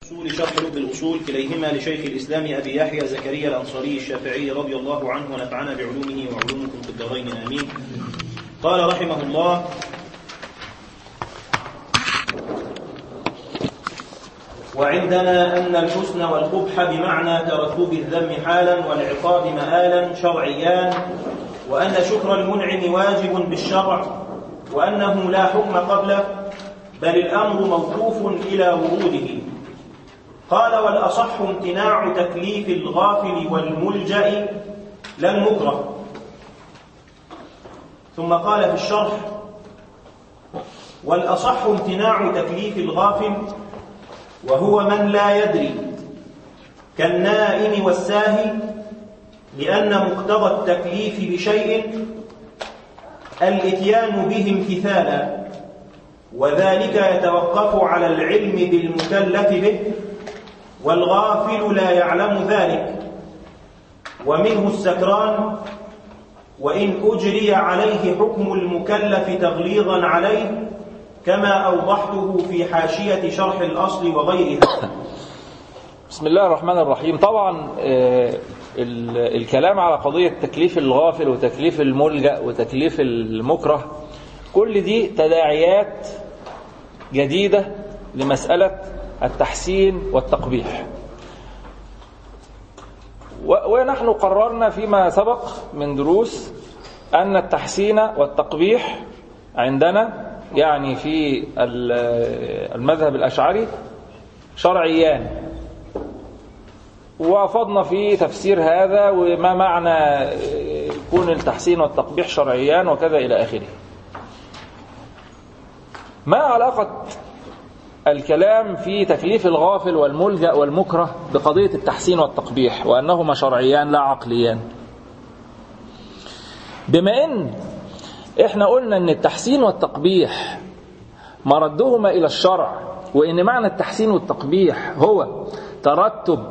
الأصول شرح لب الأصول كليهما لشيخ الإسلام أبي يحيى زكريا الأنصاري الشافعي رضي الله عنه ونفعنا بعلومه وعلومكم في الدارين آمين قال رحمه الله وعندنا أن الحسن والقبح بمعنى ترتب الذم حالا والعقاب مآلا شرعيان وأن شكر المنعم واجب بالشرع وأنه لا حكم قبله بل الأمر موقوف إلى وروده قال والأصح امتناع تكليف الغافل والملجأ لا المكره ثم قال في الشرح والأصح امتناع تكليف الغافل وهو من لا يدري كالنائم والساهي لأن مقتضى التكليف بشيء الاتيان به امتثالا وذلك يتوقف على العلم بالمكلف به والغافل لا يعلم ذلك ومنه السكران وإن أجري عليه حكم المكلف تغليظا عليه كما أوضحته في حاشية شرح الأصل وغيرها بسم الله الرحمن الرحيم طبعا آه، ال- الكلام على قضية تكليف الغافل وتكليف الملجأ وتكليف المكره كل دي تداعيات جديدة لمسألة التحسين والتقبيح و- ونحن قررنا فيما سبق من دروس أن التحسين والتقبيح عندنا يعني في ال- المذهب الأشعري شرعيان وافضنا في تفسير هذا وما معنى يكون التحسين والتقبيح شرعيان وكذا إلى آخره ما علاقة الكلام في تكليف الغافل والملجأ والمكره بقضية التحسين والتقبيح وأنهما شرعيان لا عقليان بما أن إحنا قلنا أن التحسين والتقبيح مردهما إلى الشرع وإن معنى التحسين والتقبيح هو ترتب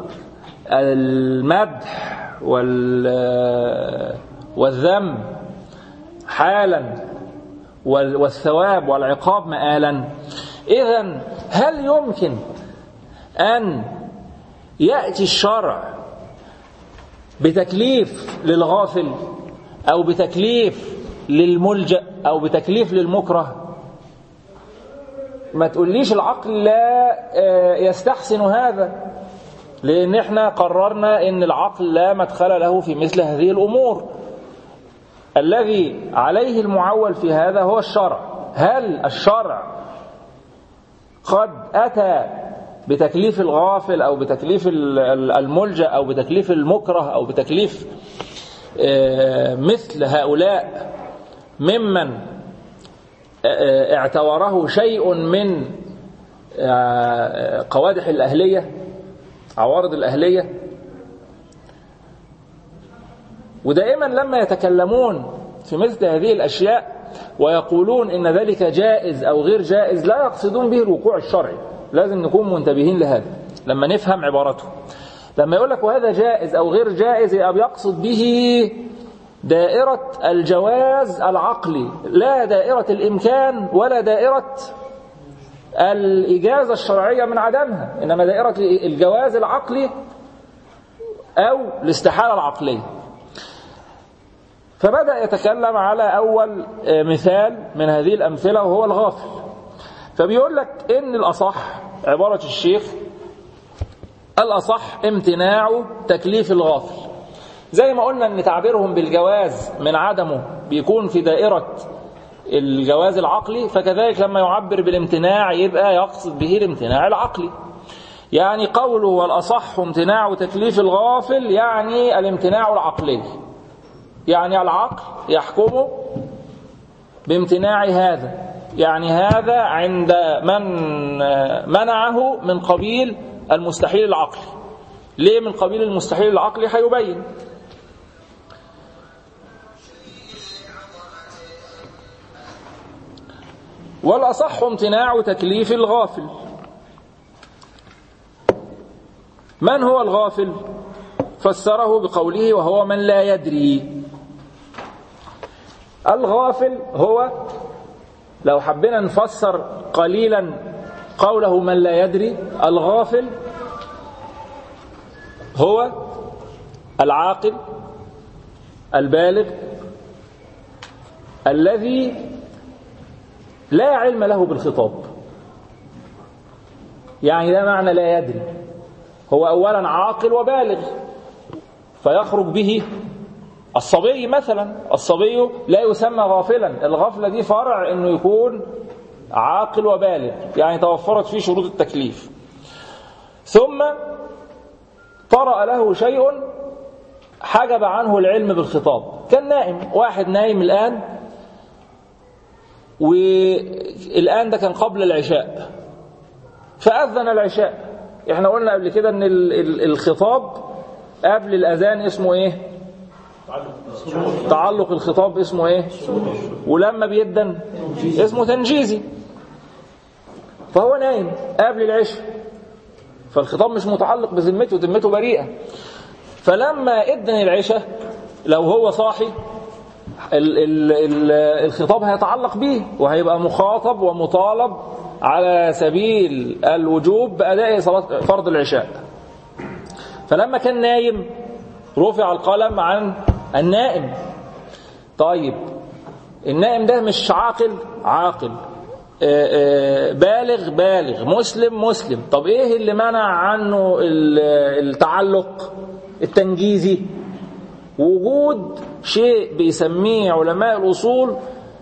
المدح وال والذم حالا وال- والثواب والعقاب مآلا إذا هل يمكن أن يأتي الشرع بتكليف للغافل أو بتكليف للملجأ أو بتكليف للمكره ما تقوليش العقل لا آه، يستحسن هذا لأن احنا قررنا أن العقل لا مدخل له في مثل هذه الأمور الذي عليه المعول في هذا هو الشرع هل الشرع قد أتى بتكليف الغافل أو بتكليف ال- ال- الملجأ أو بتكليف المكره أو بتكليف آه، مثل هؤلاء ممن آه، اعتبره شيء من آه، قوادح الأهلية عوارض الأهلية ودائما لما يتكلمون في مثل هذه الأشياء ويقولون إن ذلك جائز أو غير جائز لا يقصدون به الوقوع الشرعي لازم نكون منتبهين لهذا لما نفهم عبارته لما يقول لك وهذا جائز أو غير جائز يبقى بيقصد به دائرة الجواز العقلي لا دائرة الإمكان ولا دائرة الإجازة الشرعية من عدمها إنما دائرة الجواز العقلي أو الاستحالة العقلية فبدأ يتكلم على أول مثال من هذه الأمثلة وهو الغافل فبيقول لك إن الأصح عبارة الشيخ الأصح امتناع تكليف الغافل زي ما قلنا ان تعبيرهم بالجواز من عدمه بيكون في دائرة الجواز العقلي فكذلك لما يعبر بالامتناع يبقى يقصد به الامتناع العقلي يعني قوله والأصح امتناع تكليف الغافل يعني الامتناع العقلي يعني العقل يحكم بامتناع هذا يعني هذا عند من منعه من قبيل المستحيل العقلي ليه من قبيل المستحيل العقلي هيبين والأصح امتناع تكليف الغافل من هو الغافل فسره بقوله وهو من لا يدري الغافل هو لو حبينا نفسر قليلا قوله من لا يدري الغافل هو العاقل البالغ الذي لا علم له بالخطاب يعني ده معنى لا يدري هو أولا عاقل وبالغ فيخرج به الصبي مثلا الصبي لا يسمى غافلا الغفلة دي فرع انه يكون عاقل وبالغ يعني توفرت فيه شروط التكليف ثم طرأ له شيء حجب عنه العلم بالخطاب كان نائم واحد نايم الآن والآن ده كان قبل العشاء فأذن العشاء احنا قلنا قبل كده ان الخطاب قبل الأذان اسمه ايه تعلق الخطاب اسمه ايه ولما بيدن اسمه تنجيزي فهو نايم قبل العشاء فالخطاب مش متعلق بذمته ذمته بريئة فلما ادن العشاء لو هو صاحي ال ال ال الخطاب هيتعلق به وهيبقى مخاطب ومطالب على سبيل الوجوب بأداء صلاة فرض العشاء فلما كان نايم رفع القلم عن النائم طيب النائم ده مش عاقل عاقل بالغ بالغ مسلم مسلم طب ايه اللي منع عنه التعلق التنجيزي وجود شيء بيسميه علماء الأصول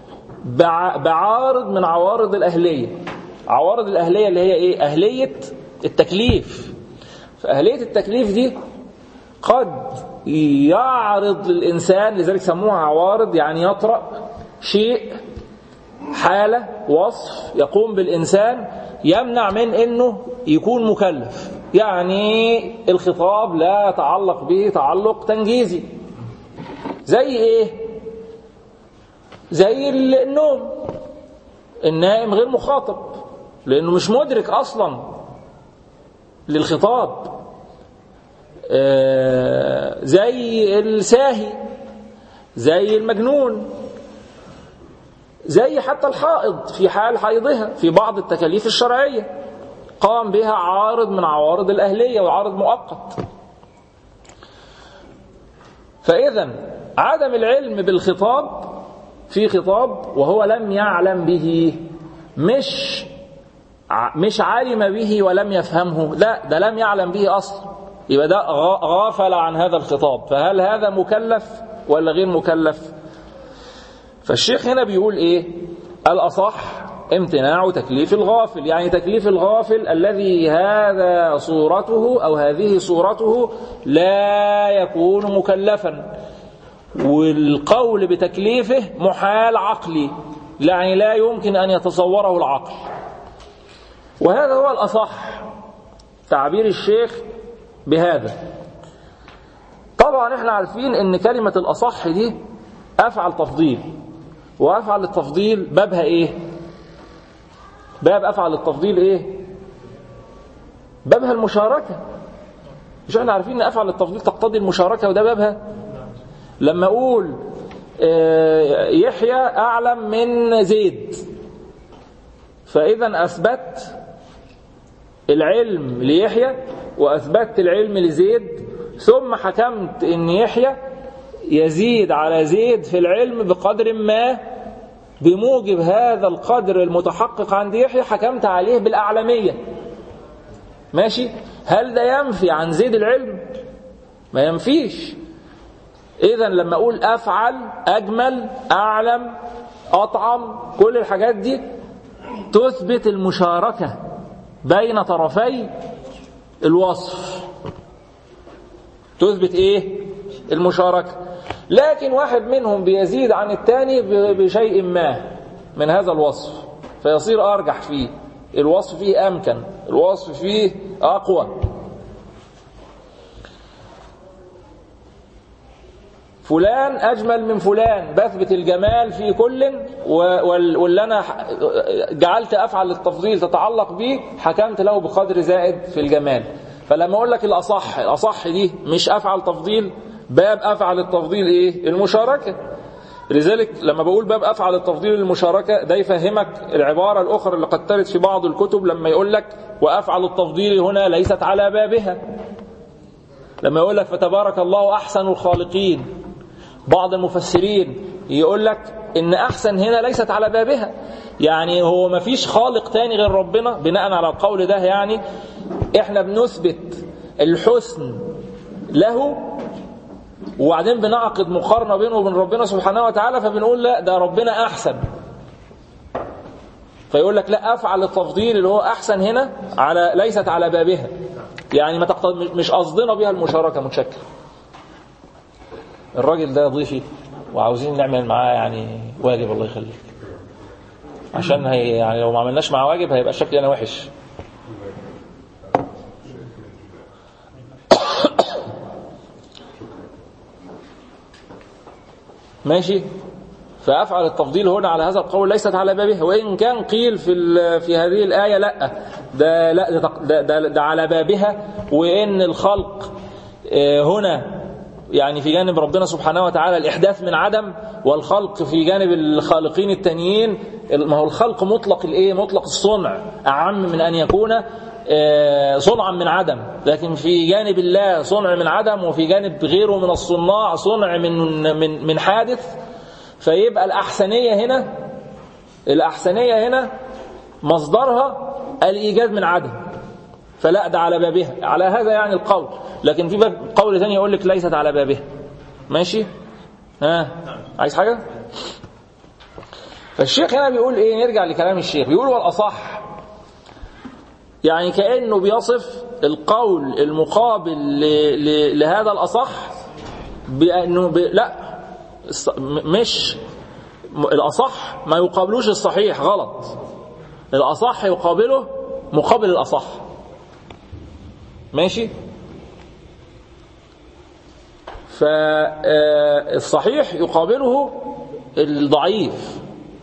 بعارض من عوارض الأهلية عوارض الأهلية اللي هي ايه أهلية التكليف فأهلية التكليف دي قد يعرض للإنسان لذلك سموها عوارض يعني يطرأ شيء حالة وصف يقوم بالإنسان يمنع من أنه يكون مكلف يعني الخطاب لا يتعلق به تعلق تنجيزي زي إيه زي النوم النائم غير مخاطب لأنه مش مدرك أصلا للخطاب آه زي الساهي زي المجنون زي حتى الحائض في حال حيضها في بعض التكاليف الشرعية قام بها عارض من عوارض الأهلية وعارض مؤقت فإذا عدم العلم بالخطاب في خطاب وهو لم يعلم به مش مش علم به ولم يفهمه لا ده لم يعلم به أصلا يبقى ده غافل عن هذا الخطاب فهل هذا مكلف ولا غير مكلف فالشيخ هنا بيقول ايه الأصح امتناع تكليف الغافل يعني تكليف الغافل الذي هذا صورته أو هذه صورته لا يكون مكلفا والقول بتكليفه محال عقلي يعني لا يمكن أن يتصوره العقل وهذا هو الأصح تعبير الشيخ بهذا طبعا احنا عارفين ان كلمة الأصح دي أفعل تفضيل وأفعل التفضيل بابها إيه باب أفعل التفضيل إيه بابها المشاركة مش احنا عارفين ان أفعل التفضيل تقتضي المشاركة وده بابها لما أقول يحيى أعلم من زيد فإذا أثبت العلم ليحيى وأثبت العلم لزيد ثم حكمت ان يحيى يزيد على زيد في العلم بقدر ما بموجب هذا القدر المتحقق عند يحيى حكمت عليه بالأعلمية ماشي هل ده ينفي عن زيد العلم ما ينفيش إذا لما أقول أفعل أجمل أعلم أطعم كل الحاجات دي تثبت المشاركة بين طرفي الوصف تثبت إيه المشاركة لكن واحد منهم بيزيد عن الثاني بشيء ما من هذا الوصف فيصير أرجح فيه الوصف فيه أمكن الوصف فيه أقوى فلان أجمل من فلان بثبت الجمال في كل واللي أنا جعلت أفعل التفضيل تتعلق به حكمت له بقدر زائد في الجمال فلما أقول لك الأصح الأصح دي مش أفعل تفضيل باب أفعل التفضيل إيه المشاركة لذلك لما بقول باب أفعل التفضيل المشاركة ده يفهمك العبارة الأخرى اللي قد ترد في بعض الكتب لما يقول لك وأفعل التفضيل هنا ليست على بابها لما يقول لك فتبارك الله أحسن الخالقين بعض المفسرين يقول لك إن أحسن هنا ليست على بابها يعني هو ما فيش خالق تاني غير ربنا بناء على القول ده يعني احنا بنثبت الحسن له وبعدين بنعقد مقارنة بينه وبين ربنا سبحانه وتعالى فبنقول لا ده ربنا أحسن فيقول لك لا أفعل التفضيل اللي هو أحسن هنا على ليست على بابها يعني ما تقتض مش قصدنا بها المشاركة متشكل الراجل ده ضيفي وعاوزين نعمل معاه يعني واجب الله يخليك عشان هي يعني لو ما عملناش معاه واجب هيبقى شكلي انا وحش ماشي فافعل التفضيل هنا على هذا القول ليست على بابه وان كان قيل في ال- في هذه الايه لا ده لا ده, تق- ده, ده, ده على بابها وان الخلق آه، هنا يعني في جانب ربنا سبحانه وتعالى الإحداث من عدم والخلق في جانب الخالقين التانيين ما هو الخلق مطلق الإيه مطلق الصنع أعم من أن يكون آه، صنعا من عدم لكن في جانب الله صنع من عدم وفي جانب غيره من الصناع صنع من من من حادث فيبقى الأحسنية هنا الأحسنية هنا مصدرها الإيجاد من عدم فلا ده على بابها على هذا يعني القول لكن في باب قول ثاني يقول لك ليست على بابها ماشي ها عايز حاجة فالشيخ هنا بيقول ايه نرجع لكلام الشيخ بيقول والأصح يعني كأنه بيصف القول المقابل ل- ل- لهذا الأصح بأنه ب... لا الص- م- مش م- الأصح ما يقابلوش الصحيح غلط الأصح يقابله مقابل الأصح ماشي فالصحيح يقابله الضعيف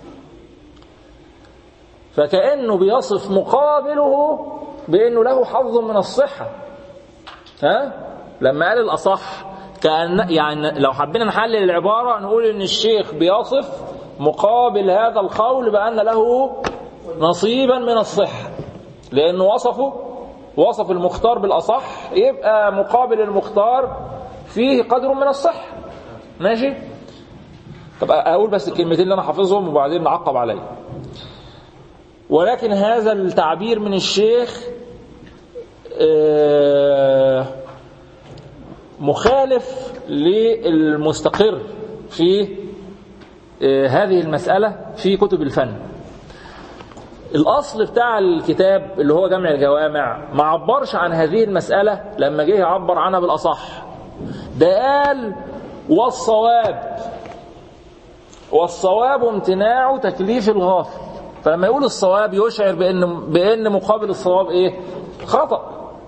فكأنه بيصف مقابله بأنه له حظ من الصحة ها لما قال الأصح كأن يعني لو حبينا نحلل العبارة نقول إن الشيخ بيصف مقابل هذا القول بأن له نصيبا من الصحة لأنه وصفه وصف المختار بالأصح يبقى مقابل المختار فيه قدر من الصحة ماشي طب أقول بس الكلمتين اللي أنا حافظهم وبعدين نعقب عليه ولكن هذا التعبير من الشيخ آه، مخالف للمستقر في آه، هذه المسألة في كتب الفن الأصل بتاع الكتاب اللي هو جمع الجوامع ما عبرش عن هذه المسألة لما جه يعبر عنها بالأصح ده قال والصواب والصواب امتناع تكليف الغافل فلما يقول الصواب يشعر بأن, بأن مقابل الصواب إيه خطأ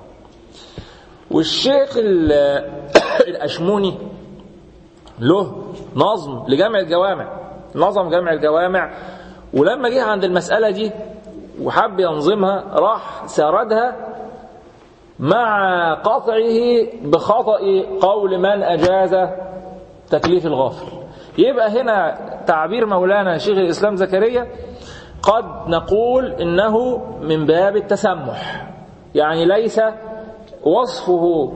والشيخ ال- الأشموني له نظم لجمع الجوامع نظم جمع الجوامع ولما جه عند المسألة دي وحب ينظمها راح سردها مع قطعه بخطأ قول من أجاز تكليف الغافل يبقى هنا تعبير مولانا شيخ الإسلام زكريا قد نقول إنه من باب التسمح يعني ليس وصفه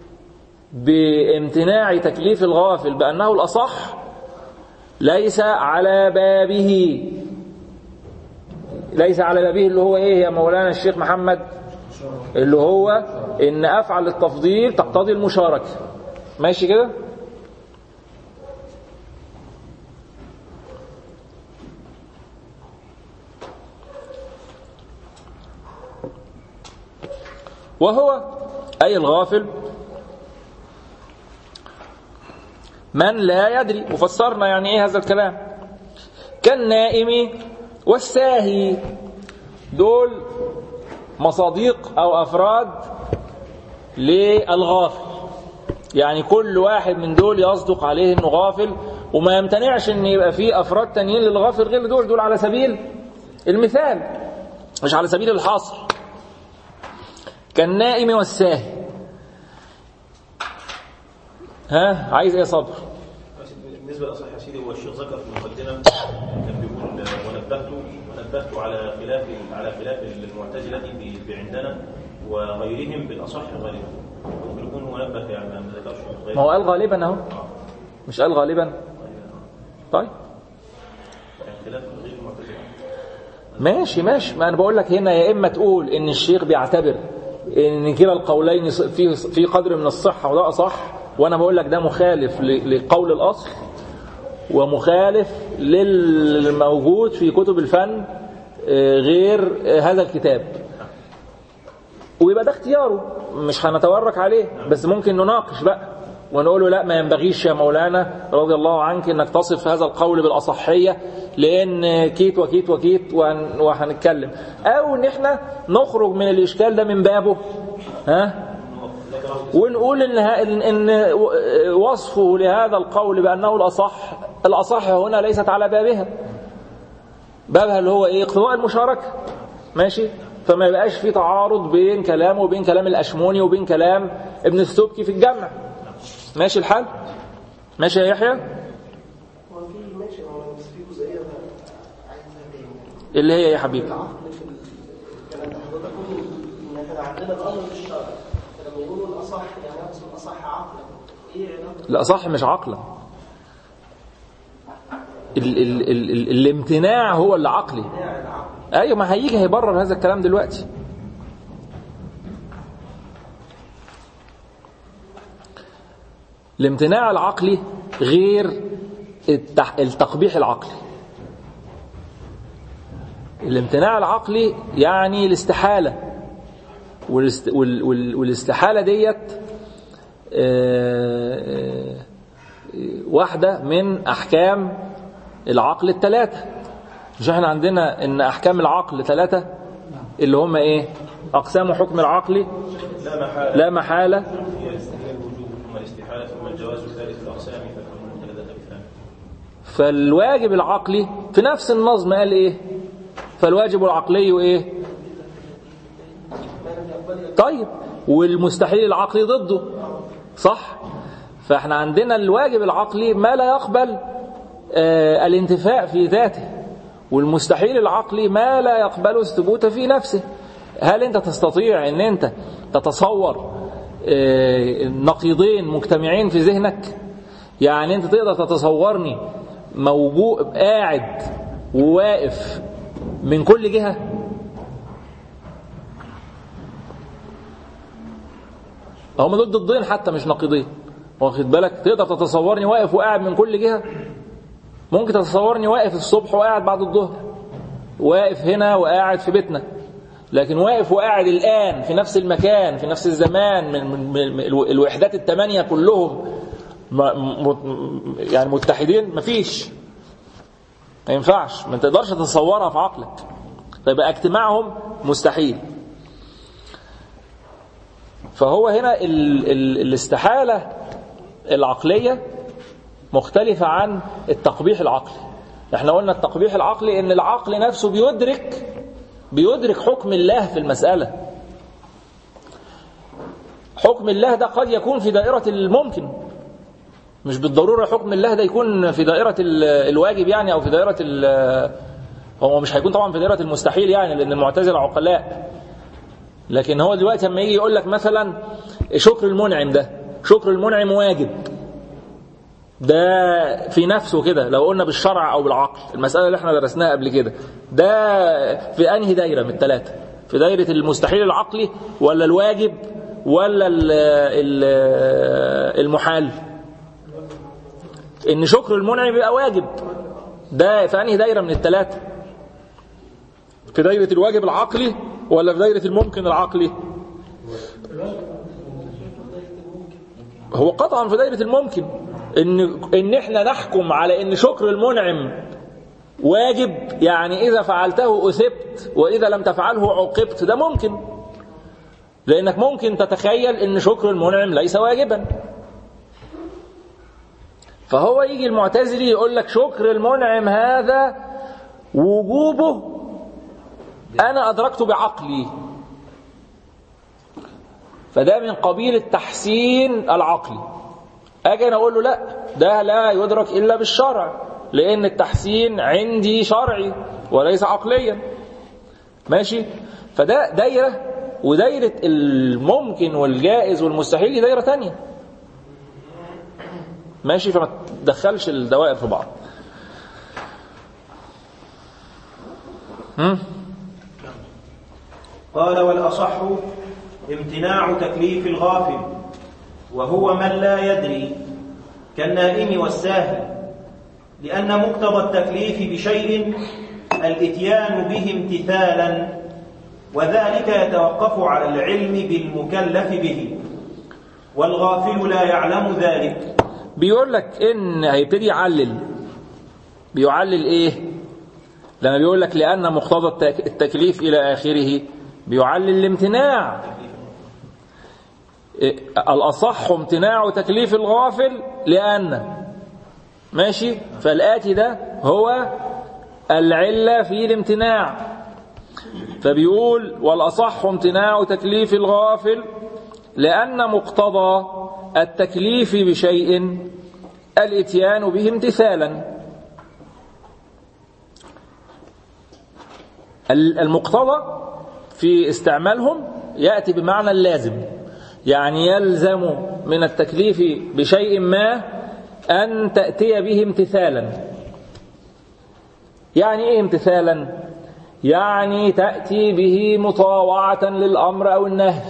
بامتناع تكليف الغافل بأنه الأصح ليس على بابه ليس على بابه اللي هو ايه يا مولانا الشيخ محمد اللي هو ان افعل التفضيل تقتضي المشاركه ماشي كده وهو اي الغافل من لا يدري وفسرنا يعني ايه هذا الكلام كالنائم والساهي دول مصاديق او افراد للغافل يعني كل واحد من دول يصدق عليه انه غافل وما يمتنعش ان يبقى فيه افراد تانيين للغافل غير دول دول على سبيل المثال مش على سبيل الحصر كالنائم والساهي ها عايز ايه صبر بالنسبة للأصح يا سيدي هو الشيخ ذكر في المقدمة كان بيقول ونبهت ونبهت على خلاف على خلاف المعتزلة ب- عندنا وغيرهم بالاصح غالبا ممكن يكون هو نبه يعني ما ذكرش غير ما هو قال غالبا اهو مش قال غالبا طيب خلاف غير المعتزله ماشي ماشي ما انا بقول لك هنا يا اما تقول ان الشيخ بيعتبر ان كلا القولين في في قدر من الصحه وده اصح وانا بقول لك ده مخالف ل- لقول الاصل ومخالف للموجود في كتب الفن آه، غير آه، هذا الكتاب ويبقى ده اختياره مش هنتورك عليه بس ممكن نناقش بقى ونقول له لا ما ينبغيش يا مولانا رضي الله عنك انك تصف هذا القول بالاصحيه لان كيت وكيت وكيت وهن- وهنتكلم او ان احنا نخرج من الاشكال ده من بابه ها ونقول ان ه- ان إن وصفه لهذا القول بانه الاصح الاصح هنا ليست على بابها بابها اللي هو ايه اقتضاء المشاركه ماشي فما يبقاش في تعارض بين كلامه وبين كلام الاشموني وبين كلام ابن السبكي في الجمع ماشي الحال ماشي يا يحيى هو في ماشي هو بس في جزئيه عايزها تاني اللي هي إيه يا حبيبي العقل في الكلام ده حضرتك قلت ان احنا عندنا الامر مش شرعي فلما يقولوا الاصح يعني نفس الاصح عقلا ايه علاقه لا صح مش عقلا ال ال ال ال الامتناع هو اللي عقلي ايوه ما هيجي هيبرر هذا الكلام دلوقتي الامتناع العقلي غير التح- التقبيح العقلي الامتناع العقلي يعني الاستحالة والاست وال وال والاستحالة ديت آه، آه، واحدة من أحكام العقل الثلاثة مش احنا عندنا ان أحكام العقل ثلاثة اللي هم ايه أقسام حكم العقل لا محاله لا محالة هي هي الوجوب ثم الاستحاله ثم الجواز ثالث الاقسام فالحكم ثلاثه بثاني فالواجب العقلي في نفس النظم قال ايه فالواجب العقلي ايه طيب والمستحيل العقلي ضده صح فاحنا عندنا الواجب العقلي ما لا يقبل آه الانتفاء في ذاته والمستحيل العقلي ما لا يقبل الثبوت في نفسه هل انت تستطيع ان انت تتصور آه نقيضين مجتمعين في ذهنك يعني انت تقدر تتصورني موجود قاعد وواقف من كل جهة هم دول ضدين حتى مش نقيضين واخد بالك تقدر تتصورني واقف وقاعد من كل جهة ممكن تتصورني واقف الصبح وقاعد بعد الظهر واقف هنا وقاعد في بيتنا لكن واقف وقاعد الآن في نفس المكان في نفس الزمان من, من, من من الوحدات الثمانية كلهم م- م- يعني متحدين مفيش ما ينفعش ما تقدرش تتصورها في عقلك فيبقى اجتماعهم مستحيل فهو هنا ال ال الاستحالة العقلية مختلفة عن التقبيح العقلي احنا قلنا التقبيح العقلي ان العقل نفسه بيدرك بيدرك حكم الله في المسألة حكم الله ده قد يكون في دائرة الممكن مش بالضرورة حكم الله ده يكون في دائرة ال- الواجب يعني أو في دائرة ال- هو مش هيكون طبعا في دائرة المستحيل يعني لأن المعتزلة عقلاء لكن هو دلوقتي لما يجي يقول لك مثلا شكر المنعم ده شكر المنعم واجب ده في نفسه كده لو قلنا بالشرع أو بالعقل المسألة اللي احنا درسناها قبل كده ده في أنهي دايرة من الثلاثة في دايرة المستحيل العقلي ولا الواجب ولا ال- ال- المحال ان شكر المنعم يبقى واجب ده في انهي دايره من الثلاثه في دايره الواجب العقلي ولا في دايره الممكن العقلي هو قطعا في دايره الممكن ان ان احنا نحكم على ان شكر المنعم واجب يعني اذا فعلته اثبت واذا لم تفعله عوقبت ده ممكن لانك ممكن تتخيل ان شكر المنعم ليس واجبا فهو يجي المعتزلي يقول لك شكر المنعم هذا وجوبه أنا أدركته بعقلي فده من قبيل التحسين العقلي أجي أنا أقول له لا ده لا يدرك إلا بالشرع لأن التحسين عندي شرعي وليس عقليا ماشي فده دايرة ودايرة الممكن والجائز والمستحيل دي دايرة تانية ماشي فما تدخلش الدوائر في بعض هم؟ قال والأصح امتناع تكليف الغافل وهو من لا يدري كالنائم والساهل لأن مقتضى التكليف بشيء الاتيان به امتثالا وذلك يتوقف على العلم بالمكلف به والغافل لا يعلم ذلك بيقول لك ان هيبتدي يعلل بيعلل ايه لما بيقول لك لان مقتضى التك- التكليف الى اخره بيعلل الامتناع إيه، الاصح امتناع تكليف الغافل لان ماشي فالاتي ده هو العله في الامتناع فبيقول والاصح امتناع تكليف الغافل لان مقتضى التكليف بشيء الاتيان به امتثالا المقتضى في استعمالهم ياتي بمعنى اللازم يعني يلزم من التكليف بشيء ما ان تاتي به امتثالا يعني ايه امتثالا يعني تاتي به مطاوعه للامر او النهي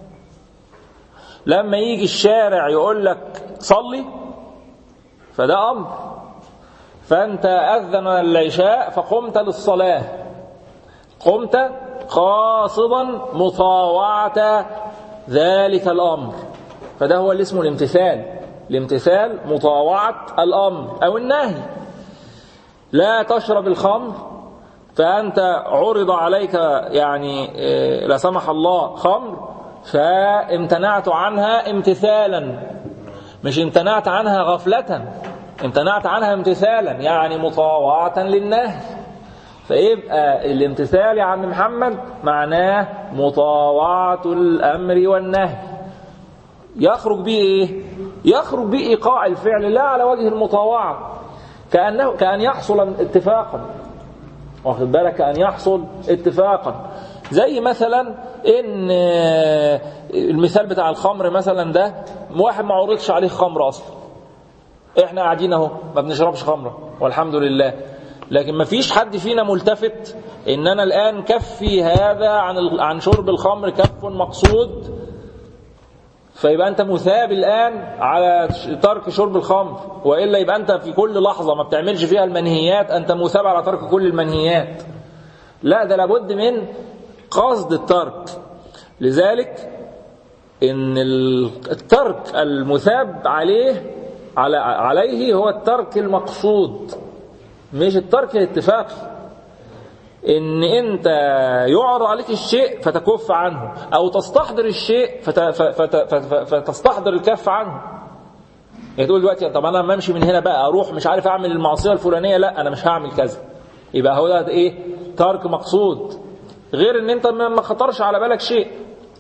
لما يجي الشارع يقول لك صلي فده امر فانت اذن العشاء فقمت للصلاه قمت قاصدا مطاوعه ذلك الامر فده هو اللي اسمه الامتثال الامتثال مطاوعه الامر او النهي لا تشرب الخمر فانت عرض عليك يعني إيه، لا سمح الله خمر فامتنعت عنها امتثالا مش امتنعت عنها غفلة امتنعت عنها امتثالا يعني مطاوعة للنهي فيبقى الامتثال يا عم محمد معناه مطاوعة الأمر والنهي يخرج به ايه يخرج به ايقاع الفعل لا على وجه المطاوعة كأنه كأن يحصل اتفاقا واخد بالك كأن يحصل اتفاقا زي مثلا ان آه، المثال بتاع الخمر مثلا ده واحد ما عرضش عليه خمر اصلا احنا قاعدين اهو ما بنشربش خمره والحمد لله لكن ما فيش حد فينا ملتفت ان انا الان كفي هذا عن ال- عن شرب الخمر كف مقصود فيبقى انت مثاب الان على ش- ترك شرب الخمر والا يبقى انت في كل لحظه ما بتعملش فيها المنهيات انت مثاب على ترك كل المنهيات لا ده لابد من قصد الترك لذلك ان ال- الترك المثاب عليه على عليه هو الترك المقصود مش الترك الاتفاقي ان انت يعرض عليك الشيء فتكف عنه او تستحضر الشيء فت... فت... فت... فتستحضر الكف عنه يعني تقول دلوقتي طب انا لما امشي من هنا بقى اروح مش عارف اعمل المعصيه الفلانيه لا انا مش هعمل كذا يبقى هو ده ايه ترك مقصود غير ان انت ما ما خطرش على بالك شيء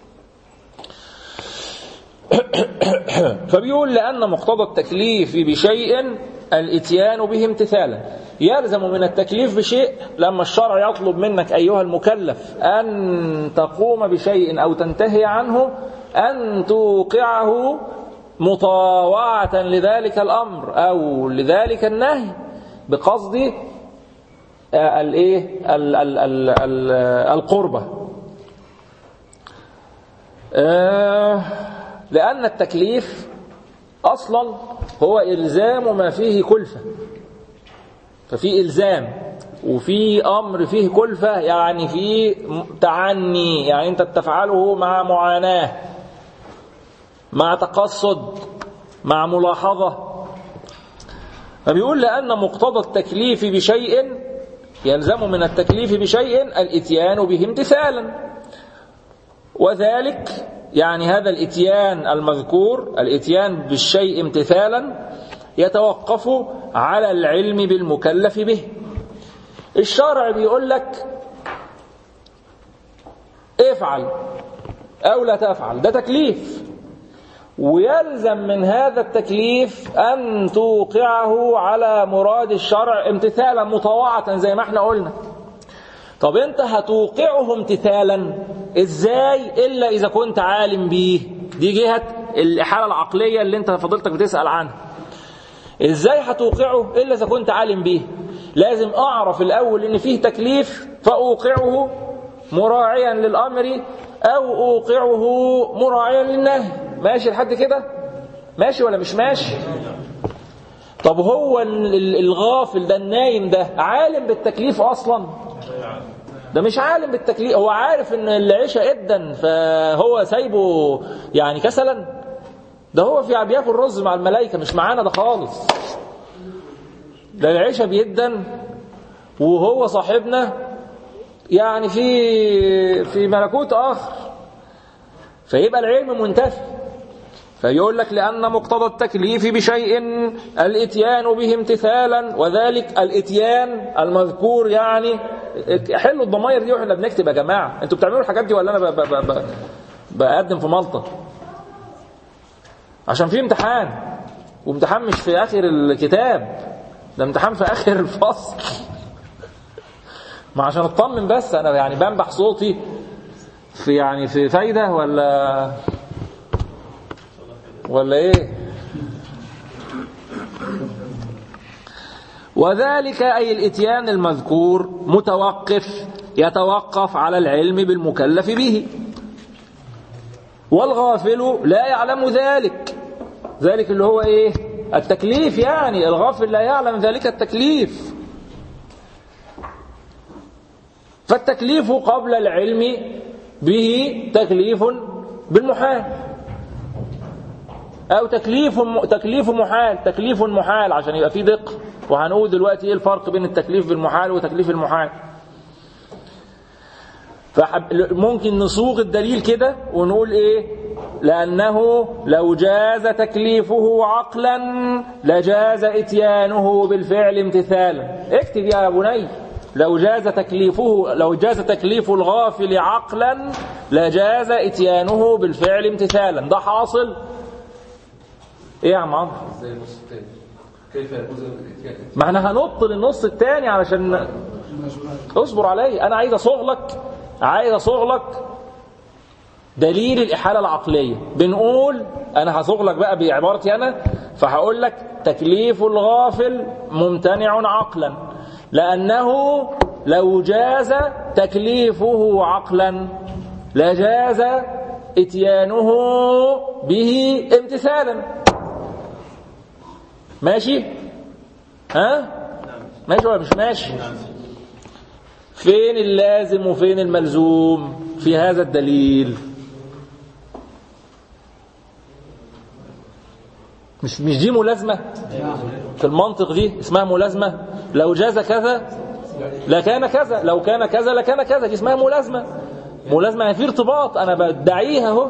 فبيقول لأن مقتضى التكليف بشيء الاتيان به امتثالا يلزم من التكليف بشيء لما الشرع يطلب منك أيها المكلف أن تقوم بشيء أو تنتهي عنه أن توقعه مطاوعة لذلك الأمر أو لذلك النهي بقصد آه، الايه ال- ال- ال- ال- القربة آه، لأن التكليف أصلا هو إلزام ما فيه كلفة ففي إلزام وفي أمر فيه كلفة يعني فيه تعني يعني أنت تفعله مع معاناة مع تقصد مع ملاحظة فبيقول لأن مقتضى التكليف بشيء يلزم من التكليف بشيء الاتيان به امتثالا وذلك يعني هذا الاتيان المذكور الاتيان بالشيء امتثالا يتوقف على العلم بالمكلف به الشرع بيقول لك افعل او لا تفعل ده تكليف ويلزم من هذا التكليف أن توقعه على مراد الشرع امتثالا مطوعة زي ما احنا قلنا طب انت هتوقعه امتثالا ازاي الا اذا كنت عالم بيه دي جهه الاحاله العقليه اللي انت فضلتك بتسال عنها ازاي هتوقعه الا اذا كنت عالم بيه لازم اعرف الاول ان فيه تكليف فاوقعه مراعيا للامر او اوقعه مراعيا للنهي ماشي لحد كده ماشي ولا مش ماشي طب هو ال- ال- الغافل ده النايم ده عالم بالتكليف اصلا ده مش عالم بالتكليف هو عارف ان العشاء ادا فهو سايبه يعني كسلا ده هو في بياكل رز مع الملائكه مش معانا ده خالص ده العشاء بيدن وهو صاحبنا يعني في في ملكوت اخر فيبقى العلم منتفي فيقول لك لأن مقتضى التكليف بشيء الاتيان به امتثالا وذلك الاتيان المذكور يعني حلوا الضماير دي واحنا بنكتب يا جماعة انتوا بتعملوا الحاجات دي ولا انا ب ب ب ب بقدم في ملطة عشان في امتحان وامتحان مش في اخر الكتاب ده امتحان في اخر الفصل ما عشان اطمن بس انا يعني بنبح صوتي في يعني في فايدة ولا ولا ايه وذلك أي الإتيان المذكور متوقف يتوقف على العلم بالمكلف به والغافل لا يعلم ذلك ذلك اللي هو ايه التكليف يعني الغافل لا يعلم ذلك التكليف فالتكليف قبل العلم به تكليف بالمحال أو تكليف تكليف محال تكليف محال عشان يبقى فيه دقة وهنقول دلوقتي إيه الفرق بين التكليف بالمحال وتكليف المحال فممكن نصوغ الدليل كده ونقول إيه لأنه لو جاز تكليفه عقلا لجاز إتيانه بالفعل امتثالا اكتب يا بني لو جاز تكليفه لو جاز تكليف الغافل عقلا لجاز إتيانه بالفعل امتثالا ده حاصل ايه يا عم عمرو زي النص الثاني كيف يجوز الاتيان ما احنا هنط للنص الثاني علشان اصبر علي انا عايز اصوغ لك عايز اصوغ لك دليل الاحاله العقليه بنقول انا هصوغ لك بقى بعبارتي انا فهقول لك تكليف الغافل ممتنع عقلا لانه لو جاز تكليفه عقلا لجاز اتيانه به امتثالا ماشي ها ماشي ولا مش ماشي فين اللازم وفين الملزوم في هذا الدليل مش مش دي ملازمة في المنطق دي اسمها ملازمة لو جاز كذا لكان كذا لو كان كذا لكان كذا دي اسمها ملازمة ملازمة يعني في ارتباط انا بدعيها اهو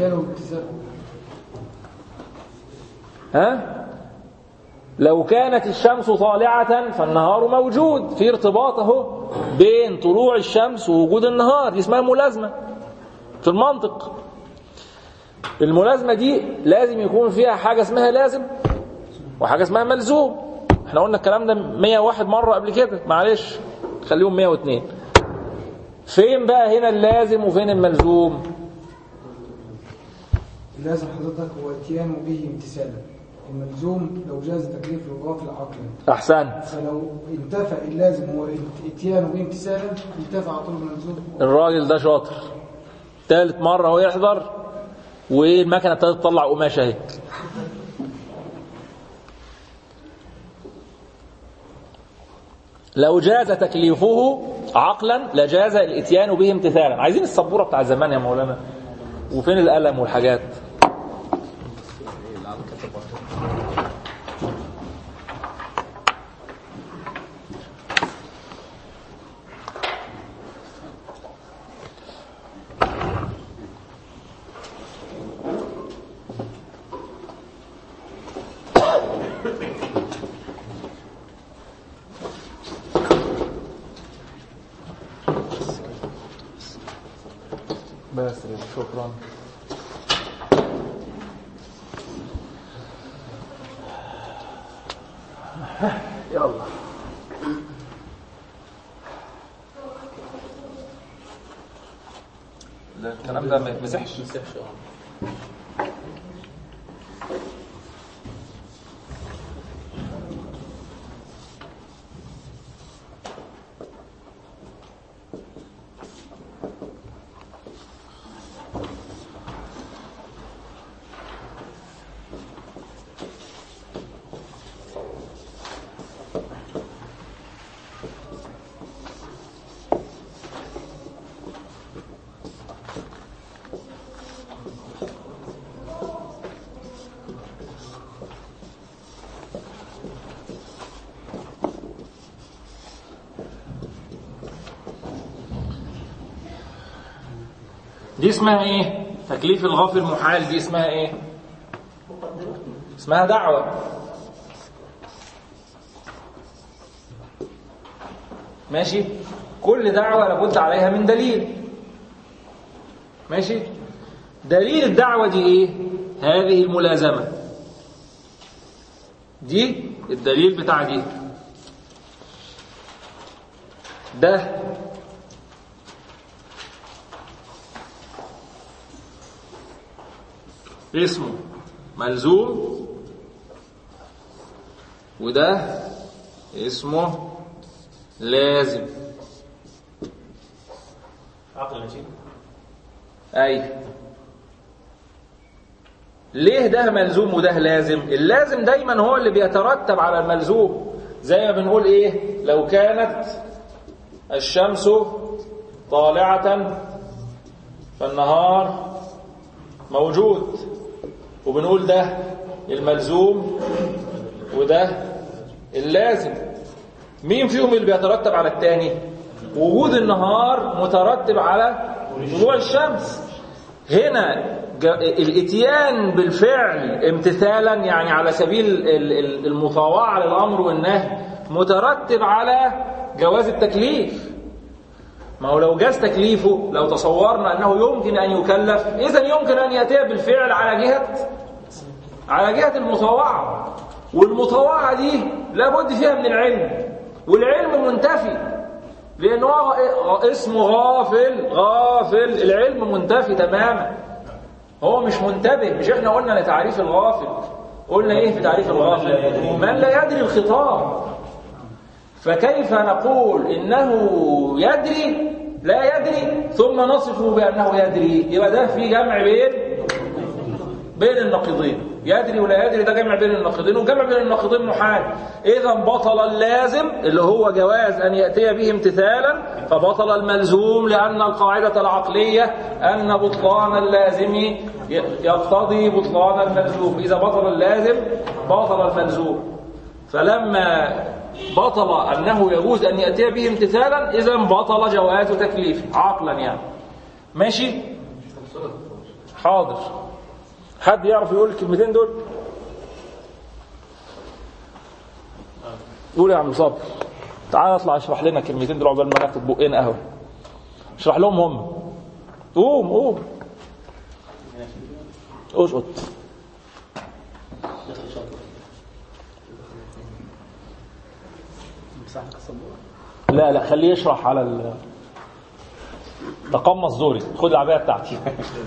ها لو كانت الشمس طالعة فالنهار موجود في ارتباط اهو بين طلوع الشمس ووجود النهار دي اسمها ملازمة في المنطق الملازمة دي لازم يكون فيها حاجة اسمها لازم وحاجة اسمها ملزوم احنا قلنا الكلام ده 101 مرة قبل كده معلش خليهم 102 فين بقى هنا اللازم وفين الملزوم لازم حضرتك هو اتيان به امتثالا الملزوم لو جاز تكليف الغافل عقلا احسنت فلو انتفى اللازم هو اتيان به امتثالا انتفى على طول الملزوم الراجل ده شاطر تالت مرة هو يحضر والمكنة ابتدت تطلع قماشة اهي لو جاز تكليفه عقلا لجاز الاتيان به امتثالا عايزين السبورة بتاع زمان يا مولانا وفين القلم والحاجات بس شكرا يلا ده ما مسحش دي اسمها ايه تكليف الغافل محال دي اسمها ايه اسمها دعوة ماشي كل دعوة لابد عليها من دليل ماشي دليل الدعوة دي ايه هذه الملازمة دي الدليل بتاع دي ده اسمه ملزوم وده اسمه لازم عقل نشيد اي ليه ده ملزوم وده لازم اللازم دايما هو اللي بيترتب على الملزوم زي ما بنقول ايه لو كانت الشمس طالعة فالنهار موجود وبنقول ده الملزوم وده اللازم مين فيهم اللي بيترتب على التاني وجود النهار مترتب على طلوع الشمس هنا الاتيان بالفعل امتثالا يعني على سبيل المطاوعة للأمر والنهي مترتب على جواز التكليف ما هو لو جاز تكليفه لو تصورنا أنه يمكن أن يكلف إذا يمكن أن يأتي بالفعل على جهة على جهة المطاوعة والمطاوعة دي لابد فيها من العلم والعلم منتفي لأنه اسمه غافل غافل العلم منتفي تماما هو مش منتبه مش احنا قلنا لتعريف الغافل قلنا ايه في تعريف الغافل من لا يدري الخطاب فكيف نقول انه يدري لا يدري ثم نصفه بانه يدري يبقى ده في جمع بين بين النقيضين يدري ولا يدري ده جمع بين النقيضين وجمع بين النقيضين محال اذا بطل اللازم اللي هو جواز ان ياتي به امتثالا فبطل الملزوم لان القاعده العقليه ان بطلان اللازم يقتضي بطلان الملزوم اذا بطل اللازم بطل الملزوم فلما بطل انه يجوز ان ياتي به امتثالا اذا بطل جواز تكليفه عقلا يعني ماشي حاضر حد يعرف يقول الكلمتين دول قول يا عم صبر تعال اطلع اشرح لنا الكلمتين دول عقبال ما ناخد بقين قهوه اشرح لهم هم قوم قوم اسقط لا لا خليه يشرح على ال تقمص زوري خد العبايه بتاعتي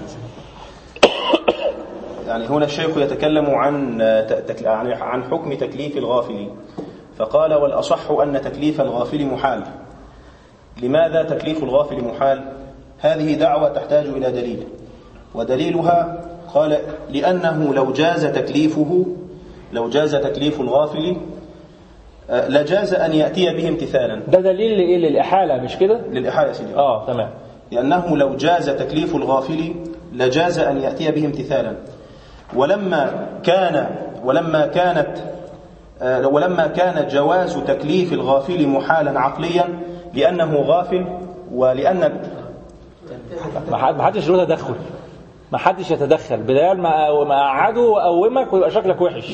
يعني هنا الشيخ يتكلم عن تك- عن عن حكم تكليف الغافل فقال والأصح أن تكليف الغافل محال لماذا تكليف الغافل محال هذه دعوة تحتاج إلى دليل ودليلها قال لأنه لو جاز تكليفه لو جاز تكليف الغافل آه، لجاز أن يأتي به امتثالا ده دليل لايه للاحاله مش كده للإحالة يا سيدي اه تمام لأنه لو جاز تكليف الغافل لجاز أن يأتي به امتثالا ولما كان ولما كانت آه، ولما كان جواز تكليف الغافل محالا عقليا لأنه غافل ولأن ما حد- ما حدش له تدخل ما حدش يتدخل بدال ما ما اقعده واقومك ويبقى شكلك وحش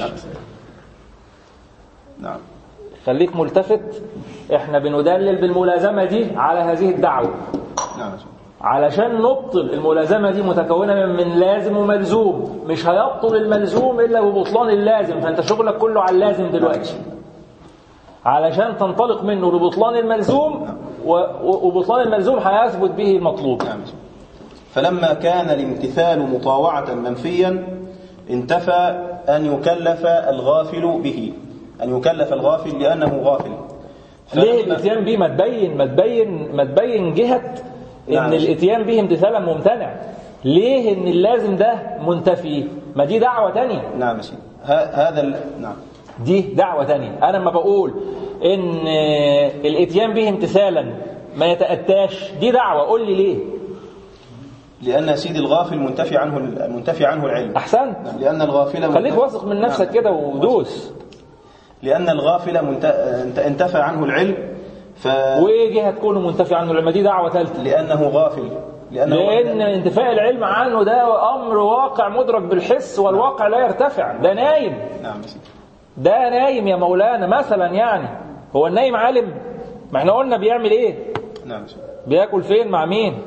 نعم خليك ملتفت احنا بندلل بالملازمه دي على هذه الدعوه نعم علشان نبطل الملازمة دي متكونة من من لازم وملزوم مش هيبطل الملزوم إلا ببطلان اللازم فأنت شغلك كله على اللازم دلوقتي علشان تنطلق منه لبطلان الملزوم و- و- وبطلان الملزوم هيثبت به المطلوب نعم فلما كان الامتثال مطاوعة منفيا انتفى أن يكلف الغافل به أن يكلف الغافل لأنه غافل ليه فلما- الاتيان به ما تبين ما تبين ما تبين جهه ان نعم. الاتيان به امتثالا ممتنع ليه ان اللازم ده منتفي ما دي دعوه تانية نعم يا سيدي ه- هذا ال... نعم دي دعوه تانية انا لما بقول ان آه، الاتيان به امتثالا ما يتاتاش دي دعوه قول لي ليه لأن سيدي الغافل منتفي عنه المنتفي عنه العلم احسنت نعم، لأن الغافل خليك منتفي- واثق من نفسك نعم. كده ودوس لأن الغافل منت... انت- انتفى عنه العلم ف... وايه جهه تكون منتفي عنه لما دي دعوه ثالثه لأنه غافل لأنه لان انتفاء العلم عنه ده امر واقع مدرك بالحس والواقع لا يرتفع ده نايم نعم يا سيدي ده نايم يا مولانا مثلا يعني هو النايم عالم ما احنا قلنا بيعمل ايه نعم يا سيدي بياكل فين مع مين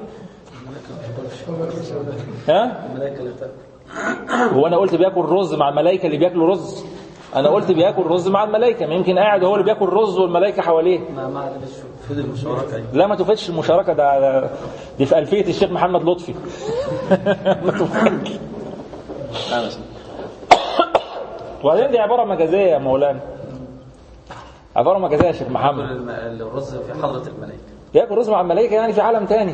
ها هو انا قلت بياكل رز مع الملائكه اللي بياكلوا رز انا قلت بياكل رز مع الملائكه ما يمكن قاعد هو اللي بياكل رز والملائكه حواليه ما ما عرفش فيد المشاركه لا ما تفيدش المشاركه ده ده- دي في الفيه الشيخ محمد لطفي ما تفيدش. نعم يا سيدي وبعدين دي عباره مجازيه يا مولانا عباره مجازيه يا شيخ محمد الم- الرز في حضره الملائكه ياكل رز مع الملائكه يعني في عالم تاني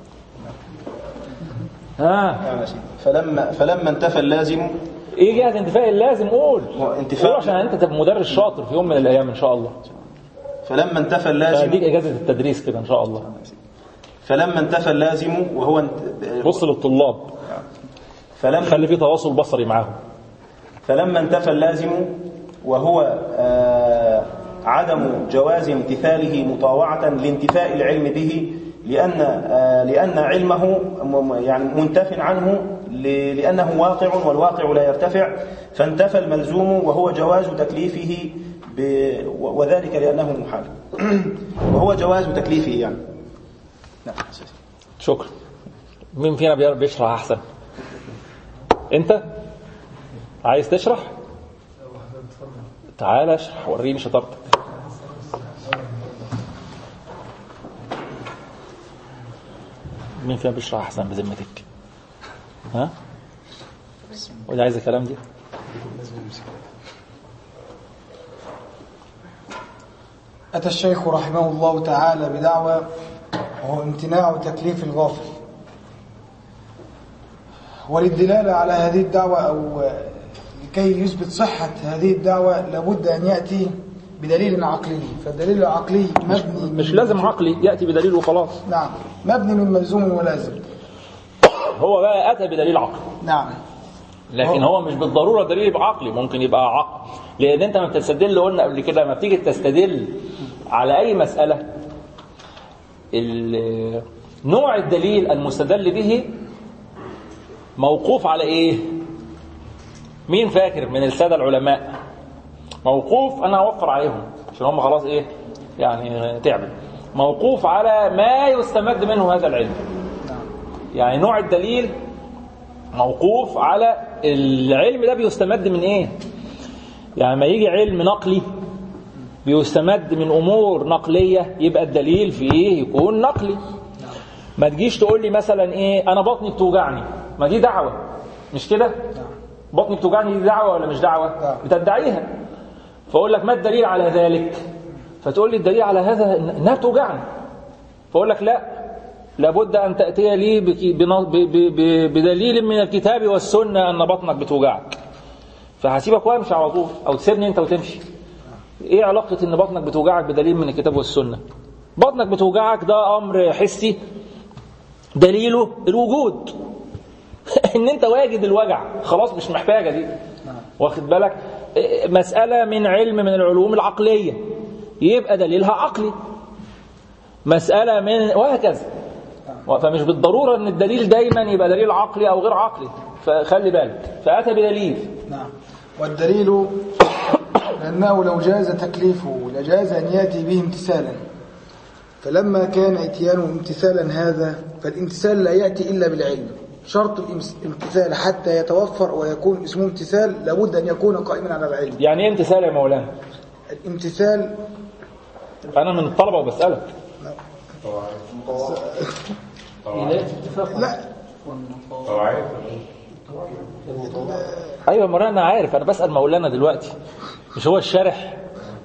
ها نعم يا سيدي فلما فلما انتفى اللازم ايه جهه انتفاء اللازم قول هو انتفاء- قول عشان انت تبقى مدرس شاطر في يوم من الايام ان شاء الله فلما انتفى اللازم اديك اجازه التدريس كده ان شاء الله فلما انتفى اللازم وهو انت... بص للطلاب فلما خلي في تواصل بصري معاهم فلما انتفى اللازم وهو آه، عدم جواز امتثاله مطاوعة لانتفاء العلم به لأن آه، لأن علمه م- م- يعني منتف عنه ل- لأنه واقع والواقع لا يرتفع فانتفى الملزوم وهو جواز تكليفه ب- و- وذلك لأنه محال وهو جواز تكليفه يعني نعم شكرا مين فينا بيعرف بيشرح احسن انت عايز تشرح تعال اشرح وريني شطارتك مين فينا بيشرح احسن بذمتك ها ودي عايز الكلام دي أتى الشيخ رحمه الله تعالى بدعوى وهو امتناع تكليف الغافل وللدلالة على هذه الدعوة أو لكي يثبت صحة هذه الدعوة لابد أن يأتي بدليل عقلي فالدليل العقلي مبني مش لازم عقلي ياتي بدليل وخلاص نعم مبني من ملزوم ولازم هو بقى اتى بدليل عقلي نعم لكن هو مش بالضروره دليل يبقى عقلي ممكن يبقى عقل لان انت ما بتستدل قلنا قبل كده لما بتيجي تستدل على اي مساله ال- نوع الدليل المستدل به موقوف على ايه مين فاكر من الساده العلماء موقوف انا هوفر عليهم عشان هم خلاص ايه يعني تعبوا موقوف على ما يستمد منه هذا العلم يعني نوع الدليل موقوف على العلم ده بيستمد من ايه يعني ما يجي علم نقلي بيستمد من امور نقليه يبقى الدليل فيه يكون نقلي ما تجيش تقول لي مثلا ايه انا بطني بتوجعني ما دي دعوه مش كده بطني بتوجعني دي دعوه ولا مش دعوه دعوة. بتدعيها فاقول لك ما الدليل على ذلك فتقول لي الدليل على هذا إن- انها بتوجعني فاقول لك لا لابد ان تاتي لي بك- بن- ب- ب- ب- بدليل من الكتاب والسنه ان بطنك بتوجعك فهسيبك وامشي على طول او تسيبني انت وتمشي ايه علاقه ان بطنك بتوجعك بدليل من الكتاب والسنه بطنك بتوجعك ده امر حسي دليله الوجود ان انت واجد الوجع خلاص مش محتاجه دي واخد بالك إيه، مساله من علم من العلوم العقليه يبقى دليلها عقلي مساله من وهكذا فمش بالضروره ان الدليل دايما يبقى دليل عقلي او غير عقلي فخلي بالك فاتى بدليل نعم والدليل لأنه لو جاز تكليفه لجاز أن يأتي به امتثالا فلما كان اتيانه امتثالا هذا فالامتثال لا يأتي إلا بالعلم شرط الامس- الامتثال حتى يتوفر ويكون اسمه امتثال لابد أن يكون قائما على العلم يعني ايه امتثال يا مولانا الامتثال انا من الطلبه وبسالك لا ايوه ما انا عارف انا بسال مولانا دلوقتي مش هو الشارح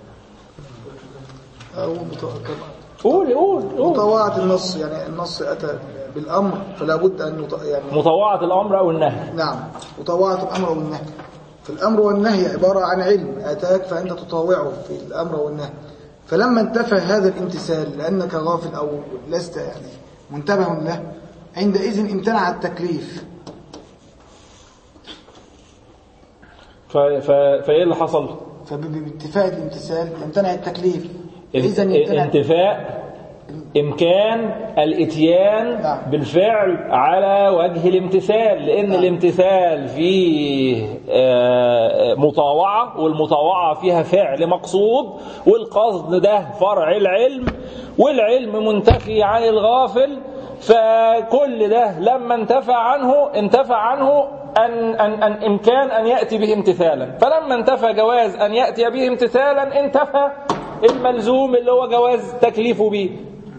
أو مت- قول قول قول مطوعة النص يعني النص أتى بالأمر فلا بد أن يط... يعني مطوعه الامر او النهي نعم مطوعة الأمر والنهي فالأمر والنهي عبارة عن علم أتاك فأنت تطاوعه في الأمر والنهي فلما انتفى هذا الامتثال لأنك غافل أو لست يعني منتبه له عندئذ امتنع التكليف ف... ف... فايه اللي حصل فبانتفاء الامتثال يمتنع التكليف إذا انت- يمتنع انتفاء إمكان الإتيان نعم. بالفعل على وجه الامتثال لأن الامتثال فيه آه، مطاوعة والمطاوعة فيها فعل مقصود والقصد ده فرع العلم والعلم منتفي عن الغافل فكل ده لما انتفى عنه انتفى عنه أن, أن, أن إمكان أن يأتي به امتثالا فلما انتفى جواز أن يأتي به امتثالا انتفى الملزوم اللي هو جواز تكليفه به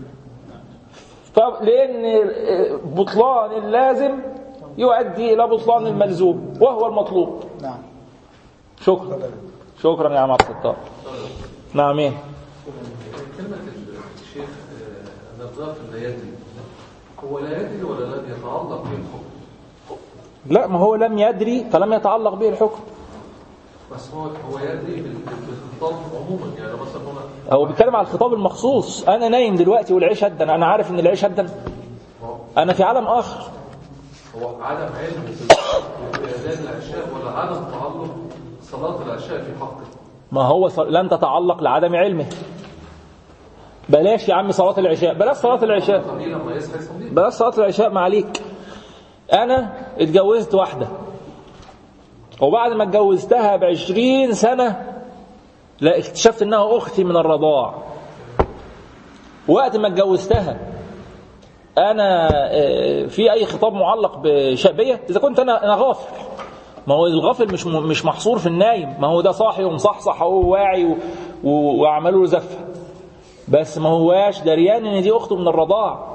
طب لأن بطلان اللازم يؤدي إلى بطلان الملزوم وهو المطلوب نعم شكرا شكرا يا عم عبد الستار نعم ايه كلمة الشيخ آه، النظافة لا يدري هو لا يدري ولا لم يتعلق به الحكم لا ما هو لم يدري فلم يتعلق به الحكم بس هو هو يدري بال- بالخطاب عموما يعني مثلا هنا هو بيتكلم على الخطاب المخصوص انا نايم دلوقتي والعيش هدن انا عارف ان العيش هدن انا في عالم اخر هو عدم علم بأذان العشاء ولا عدم تعلق صلاة العشاء في حقه ما هو ص- لن تتعلق لعدم علمه بلاش يا عم صلاة العشاء بلاش صلاة العشاء طبيعي لما يصحى يصلي بلاش صلاة العشاء ما عليك أنا اتجوزت واحدة وبعد ما اتجوزتها بعشرين سنة لا اكتشفت انها اختي من الرضاع وقت ما اتجوزتها انا آه، في اي خطاب معلق بشابيه اذا كنت انا انا غافل ما هو الغافل مش م- مش محصور في النايم ما هو ده صاحي ومصحصح وهو واعي و- و- وعملوا له زفه بس ما هواش دريان ان دي اخته من الرضاع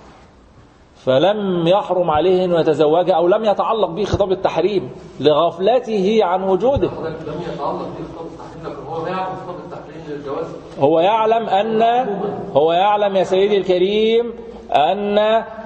فلم يحرم عليه انه يتزوجها او لم يتعلق به خطاب التحريم لغفلته عن وجوده حضرتك لم يتعلق به خطاب التحريم لكن هو يعرف خطاب التحريم للجواز هو يعلم أن هو يعلم يا سيدي الكريم أن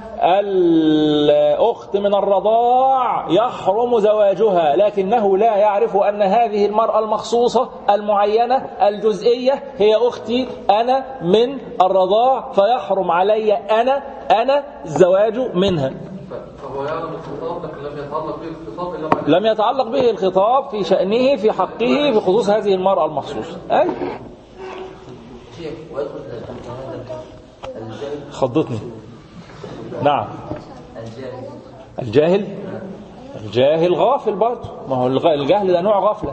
الأخت من الرضاع يحرم زواجها لكنه لا يعرف أن هذه المرأة المخصوصة المعينة الجزئية هي أختي أنا من الرضاع فيحرم علي أنا أنا الزواج منها ف- فهو يعلم الخطاب لكن لم يتعلق به الخطاب الا بعد لم يتعلق به الخطاب في شأنه في حقه بخصوص هذه المرأة المخصوصة أي شيخ ويدخل تحت هذا الجهل خضتني نعم الجاهل الجاهل الجاهل غافل برضه ما هو الغ- الجهل ده نوع غفلة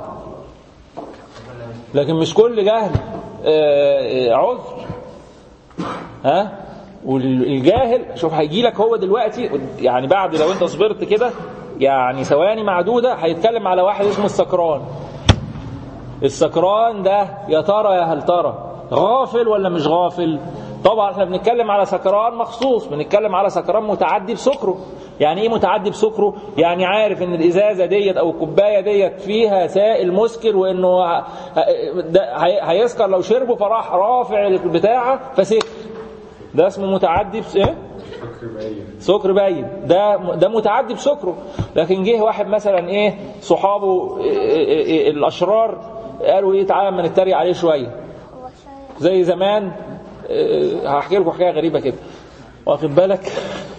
لكن مش كل جهل آه، آه، عذر ها والجاهل شوف هيجي لك هو دلوقتي يعني بعد لو انت صبرت كده يعني ثواني معدودة هيتكلم على واحد اسمه السكران السكران ده يا ترى يا هل ترى غافل ولا مش غافل طبعا احنا بنتكلم على سكران مخصوص بنتكلم على سكران متعدي بسكره يعني ايه متعدي بسكره يعني عارف ان الازازه ديت او الكوبايه ديت فيها سائل مسكر وانه ه- ده هي- هيسكر لو شربه فراح رافع البتاعه فسكر ده اسمه متعدي بس ايه سكر باين ده ده متعدي بسكره لكن جه واحد مثلا ايه صحابه إيه إيه إيه الاشرار قالوا ايه تعالى اما نتريق عليه شويه زي زمان إيه، هحكي لكم حكايه غريبه كده واخد بالك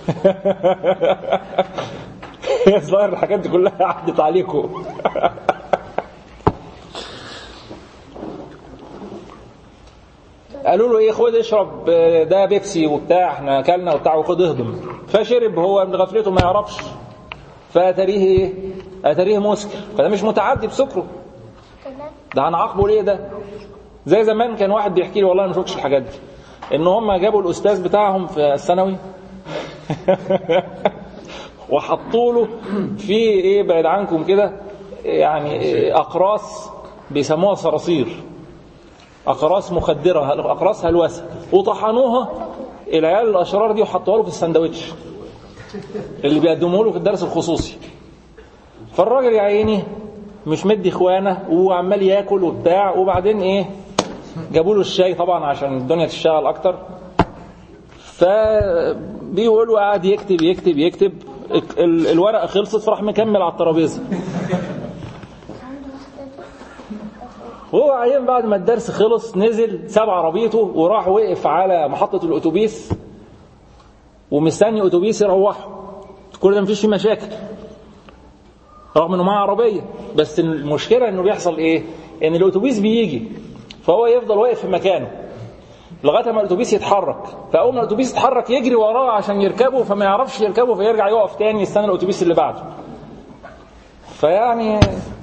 الظاهر الحاجات دي كلها عدت عليكم قالوا له ايه خد اشرب آه، ده بيبسي وبتاع احنا اكلنا وبتاع وخد اهضم فشرب هو من غفلته ما يعرفش فاتريه ايه اتريه مسكر فده مش متعدي بسكره ده هنعاقبه ليه ده زي زمان كان واحد بيحكي لي والله أنا ما شفتش الحاجات دي ان هم جابوا الاستاذ بتاعهم في الثانوي وحطوا له في ايه بعد عنكم كده يعني إيه اقراص بيسموها صراصير اقراص مخدره اقراص هلوسه وطحنوها العيال الاشرار دي وحطوها له في السندوتش اللي بيقدموه له في الدرس الخصوصي فالراجل يا عيني مش مدي اخوانه وعمال ياكل وبتاع وبعدين ايه جابوا له الشاي طبعا عشان الدنيا تشتغل اكتر فبيقولوا قاعد يكتب يكتب يكتب ال- الورقه خلصت فراح مكمل على الترابيزه وهو عيان بعد ما الدرس خلص نزل ساب عربيته وراح وقف على محطة الأتوبيس ومستني أتوبيس يروحه كل ده مفيش فيه مشاكل رغم انه معاه عربية بس المشكلة انه بيحصل ايه ان الأتوبيس بيجي فهو يفضل واقف في مكانه لغاية ما الأتوبيس يتحرك فأول ما الأتوبيس يتحرك يجري وراه عشان يركبه فما يعرفش يركبه فيرجع يقف تاني يستنى الأتوبيس اللي بعده فيعني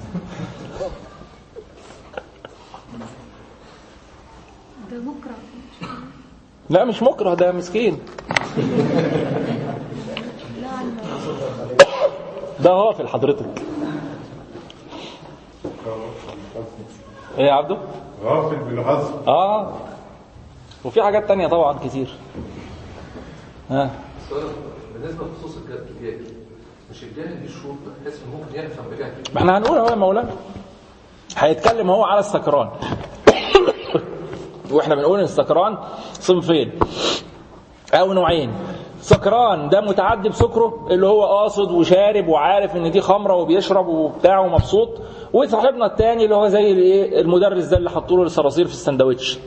ده مكره لا مش مكره ده مسكين لا عنه ده غافل حضرتك ايه يا عبده غافل بالغصب اه وفي حاجات تانية طبعا كتير ها السؤال بالنسبه لخصوص الج- الجاهل مش الجاهل دي شروط بحيث انه ممكن يفهم بجهل ما احنا هنقول اهو يا مولانا هيتكلم هو على السكران واحنا بنقول ان السكران صنفين او نوعين سكران ده متعدي بسكره اللي هو قاصد وشارب وعارف ان دي خمره وبيشرب وبتاع ومبسوط وصاحبنا التاني اللي هو زي الايه المدرس ده اللي حطوا له الصراصير في السندوتش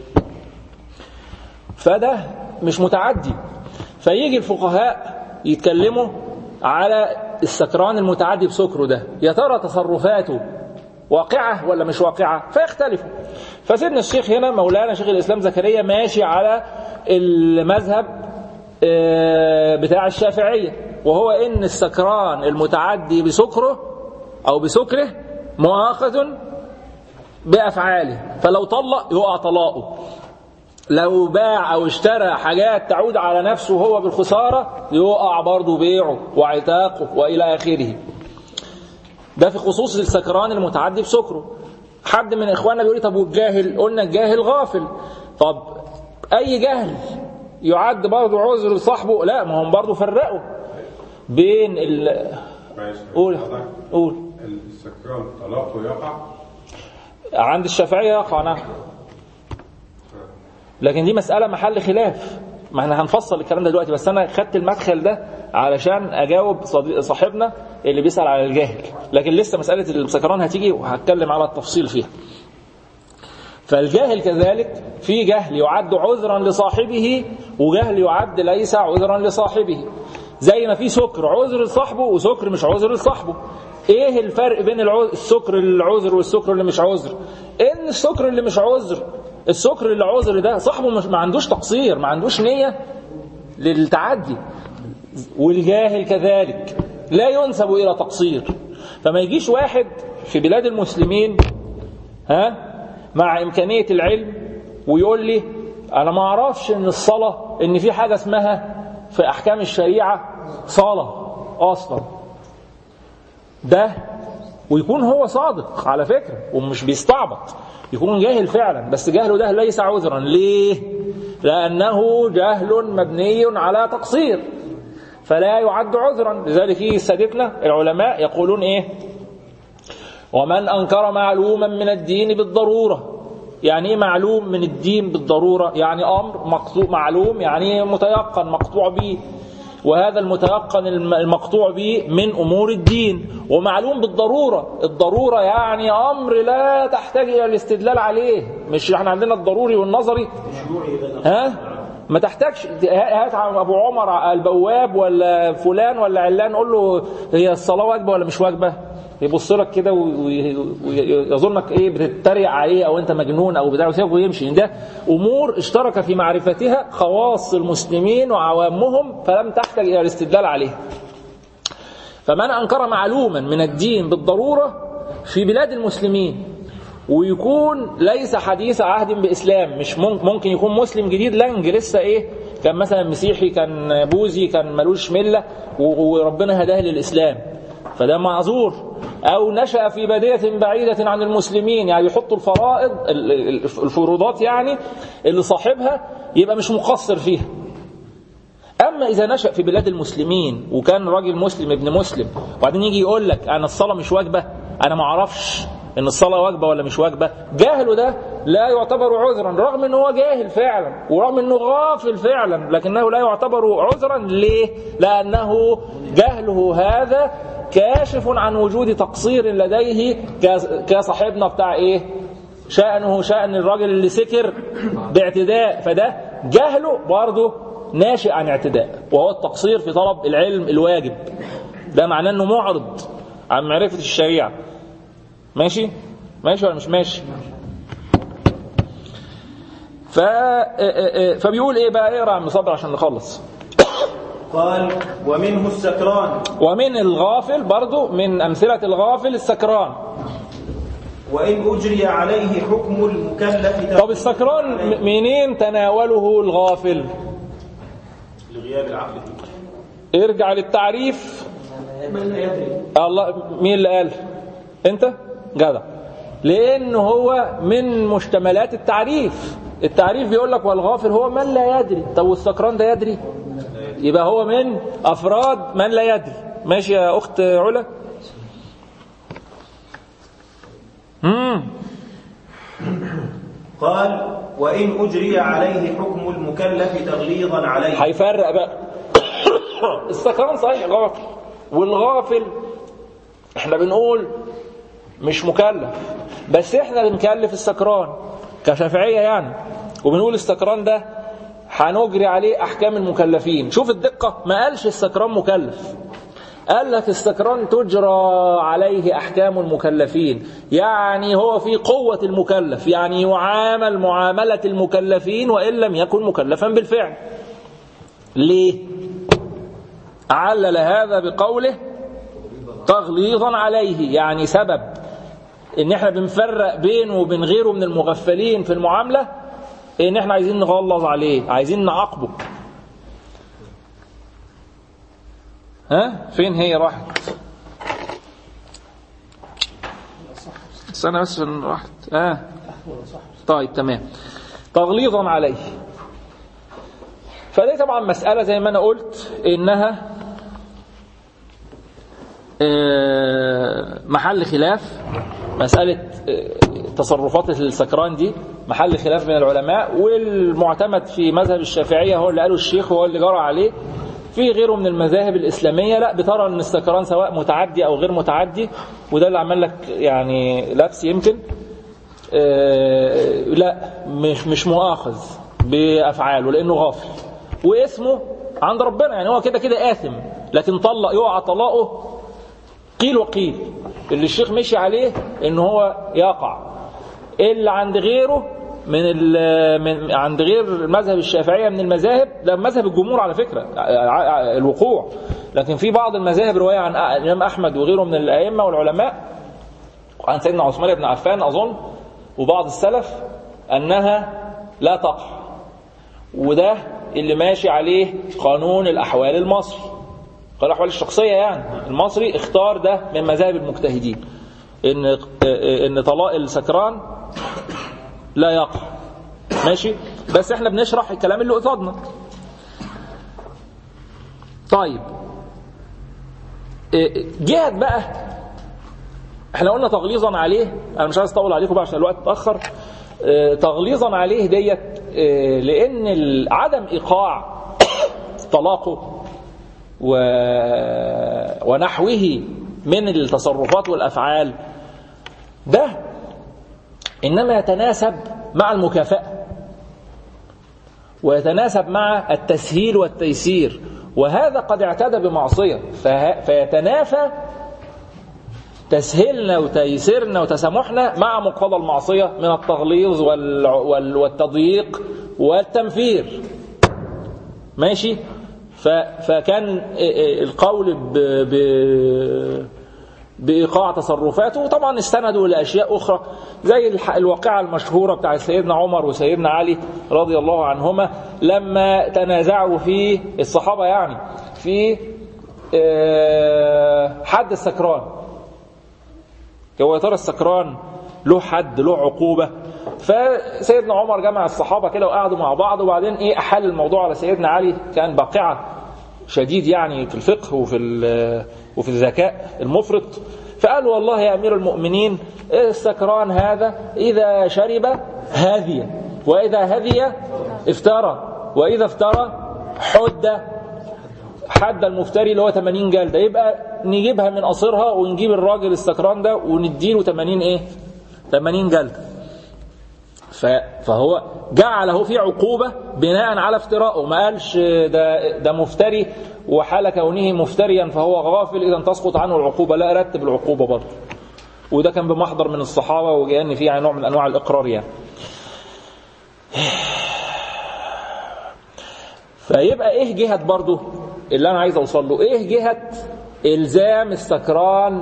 فده مش متعدي فيجي الفقهاء يتكلموا على السكران المتعدي بسكره ده يا ترى تصرفاته واقعة ولا مش واقعة فيختلفوا فسيدنا الشيخ هنا مولانا شيخ الإسلام زكريا ماشي على المذهب آه، بتاع الشافعية وهو إن السكران المتعدي بسكره أو بسكره مؤاخذ بأفعاله فلو طلق يقع طلاقه لو باع او اشترى حاجات تعود على نفسه هو بالخسارة يقع برضه بيعه وعتاقه والى اخره ده في خصوص السكران المتعدي بسكره حد من اخواننا بيقول لي طب والجاهل قلنا الجاهل غافل طب اي جهل يعد برضه عذر لصاحبه لا ما هم برضه فرقوا بين ال ماشي قول قول السكران طلاقه يقع عند الشافعية يقع نعم لكن دي مسألة محل خلاف ما احنا هنفصل الكلام ده دلوقتي بس انا خدت المدخل ده علشان اجاوب صديق صاحبنا اللي بيسأل على الجاهل لكن لسه مسألة السكران هتيجي وهتكلم على التفصيل فيها فالجاهل كذلك في جهل يعد عذرا لصاحبه وجهل يعد ليس عذرا لصاحبه زي ما في سكر عذر لصاحبه وسكر مش عذر لصاحبه ايه الفرق بين العذر السكر العذر والسكر اللي مش عذر ان السكر اللي مش عذر السكر اللي عذر ده صاحبه مش ما عندوش تقصير ما عندوش نية للتعدي والجاهل كذلك لا ينسب إلى تقصير فما يجيش واحد في بلاد المسلمين ها مع إمكانية العلم ويقول لي أنا ما أعرفش إن الصلاة إن في حاجة اسمها في أحكام الشريعة صلاة أصلا ده ويكون هو صادق على فكرة ومش بيستعبط يكون جاهل فعلا بس جهله ده ليس عذرا ليه لأنه جهل مبني على تقصير فلا يعد عذرا لذلك يجي سادتنا العلماء يقولون ايه ومن أنكر معلوما من الدين بالضرورة يعني ايه معلوم من الدين بالضرورة يعني أمر مقطوع معلوم يعني متيقن مقطوع به وهذا المتيقن الم- المقطوع به من أمور الدين ومعلوم بالضرورة الضرورة يعني أمر لا تحتاج إلى الاستدلال عليه مش احنا عندنا الضروري والنظري ها ما تحتاجش هات ابو عمر البواب ولا فلان ولا علان قول له هي الصلاه واجبه ولا مش واجبه يبص لك كده ويظنك ايه بتتريق عليه او انت مجنون او بتاع وسيبه ويمشي ده امور اشترك في معرفتها خواص المسلمين وعوامهم فلم تحتاج الى الاستدلال عليها فمن انكر معلوما من الدين بالضروره في بلاد المسلمين ويكون ليس حديث عهد باسلام مش مم- ممكن يكون مسلم جديد لنج لسه ايه كان مثلا مسيحي كان بوذي كان ملوش مله و- وربنا هداه للاسلام فده معذور او نشا في باديه بعيده عن المسلمين يعني يحطوا الفرائض ال- ال- الفروضات يعني اللي صاحبها يبقى مش مقصر فيها أما إذا نشأ في بلاد المسلمين وكان راجل مسلم ابن مسلم وبعدين يجي يقول لك أنا الصلاة مش واجبة أنا ما أعرفش إن الصلاة واجبة ولا مش واجبة جهله ده لا يعتبر عذرا رغم إن هو جاهل فعلا ورغم إنه غافل فعلا لكنه لا يعتبر عذرا ليه؟ لأنه جهله هذا كاشف عن وجود تقصير لديه ك- كصاحبنا بتاع إيه؟ شأنه شأن الراجل اللي سكر باعتداء فده جهله برضه ناشئ عن اعتداء وهو التقصير في طلب العلم الواجب ده معناه انه معرض عن معرفة الشريعة ماشي ماشي ولا مش ماشي ف... فبيقول ايه بقى اقرا يا عم صبر عشان نخلص قال ومنه السكران ومن الغافل برضو من امثله الغافل السكران وإن أجري عليه حكم المكلف طب السكران م- منين تناوله الغافل لغياب العقل فيه ارجع للتعريف من لا يدري الله مين اللي قال انت جدع لان هو من مشتملات التعريف التعريف بيقول لك والغافل هو من لا يدري طب والسكران ده يدري يبقى هو من افراد من لا يدري ماشي يا اخت علا امم قال وإن أجري عليه حكم المكلف تغليظا عليه هيفرق بقى السكران صحيح غافل والغافل احنا بنقول مش مكلف بس احنا اللي نكلف السكران كشافعية يعني وبنقول السكران ده هنجري عليه احكام المكلفين شوف الدقة ما قالش السكران مكلف قال لك السكران تجرى عليه احكام المكلفين يعني هو في قوة المكلف يعني يعامل معاملة المكلفين وان لم يكن مكلفا بالفعل ليه علل هذا بقوله تغليظا عليه يعني سبب ان احنا بنفرق بينه وبين غيره من المغفلين في المعاملة ان احنا عايزين نغلظ عليه عايزين نعاقبه ها فين هي راحت استنى بس عشان راحت اه طيب تمام تغليظا عليه فدي طبعا مسألة زي ما أنا قلت إنها آه، محل خلاف مسألة آه، تصرفات السكران دي محل خلاف بين العلماء والمعتمد في مذهب الشافعية هو اللي قاله الشيخ وهو اللي جرى عليه في غيره من المذاهب الإسلامية لا بترى أن السكران سواء متعدي أو غير متعدي وده اللي عمل لك يعني لبس يمكن آه، لا مش مش مؤاخذ بأفعاله لأنه غافل واسمه عند ربنا يعني هو كده كده آثم لكن طلق يقع طلاقه قيل وقيل اللي الشيخ مشي عليه ان هو يقع اللي عند غيره من ال- من عند غير المذهب الشافعيه من المذاهب ده مذهب الجمهور على فكره ع- ع- الوقوع لكن في بعض المذاهب روايه عن أ- الامام احمد وغيره من الائمه والعلماء وعن سيدنا عثمان بن عفان اظن وبعض السلف انها لا تقع وده اللي ماشي عليه قانون الاحوال المصري قانون الاحوال الشخصيه يعني المصري اختار ده من مذاهب المجتهدين ان ان طلاق السكران لا يقع ماشي بس احنا بنشرح الكلام اللي قصادنا طيب إيه، جهة بقى احنا قلنا تغليظا عليه انا مش عايز اطول عليكم بقى عشان الوقت اتاخر اه، تغليظا عليه ديت اه، لان ال- عدم ايقاع طلاقه و... ونحوه من التصرفات والافعال ده انما يتناسب مع المكافاه ويتناسب مع التسهيل والتيسير وهذا قد اعتدى بمعصيه فه... فيتنافى تسهيلنا وتيسيرنا وتسامحنا مع مقتضى المعصيه من التغليظ وال... وال... والتضييق والتنفير ماشي ف... فكان القول ب... ب... بإيقاع تصرفاته وطبعا استندوا لأشياء أخرى زي الح- الواقعة المشهورة بتاع سيدنا عمر وسيدنا علي رضي الله عنهما لما تنازعوا في الصحابة يعني في آه، حد السكران هو يا ترى السكران له حد له عقوبة فسيدنا عمر جمع الصحابة كده وقعدوا مع بعض وبعدين ايه أحل الموضوع على سيدنا علي كان باقعة شديد يعني في الفقه وفي ال- وفي الذكاء المفرط فقال والله يا أمير المؤمنين السكران هذا إذا شرب هذي وإذا هذي افترى وإذا افترى حد حد المفتري اللي هو 80 جلدة يبقى نجيبها من قصرها ونجيب الراجل السكران ده ونديله 80 ايه 80 جلدة ف- فهو جعله في عقوبة بناء على افتراءه ما قالش ده, ده مفتري وحال كونه مفتريا فهو غافل إذا تسقط عنه العقوبة لا رتب العقوبة برضه وده كان بمحضر من الصحابة وكأن فيه يعني نوع من أنواع الإقرار يعني فيبقى ايه جهة برضو اللي انا عايز اوصل له ايه جهة الزام السكران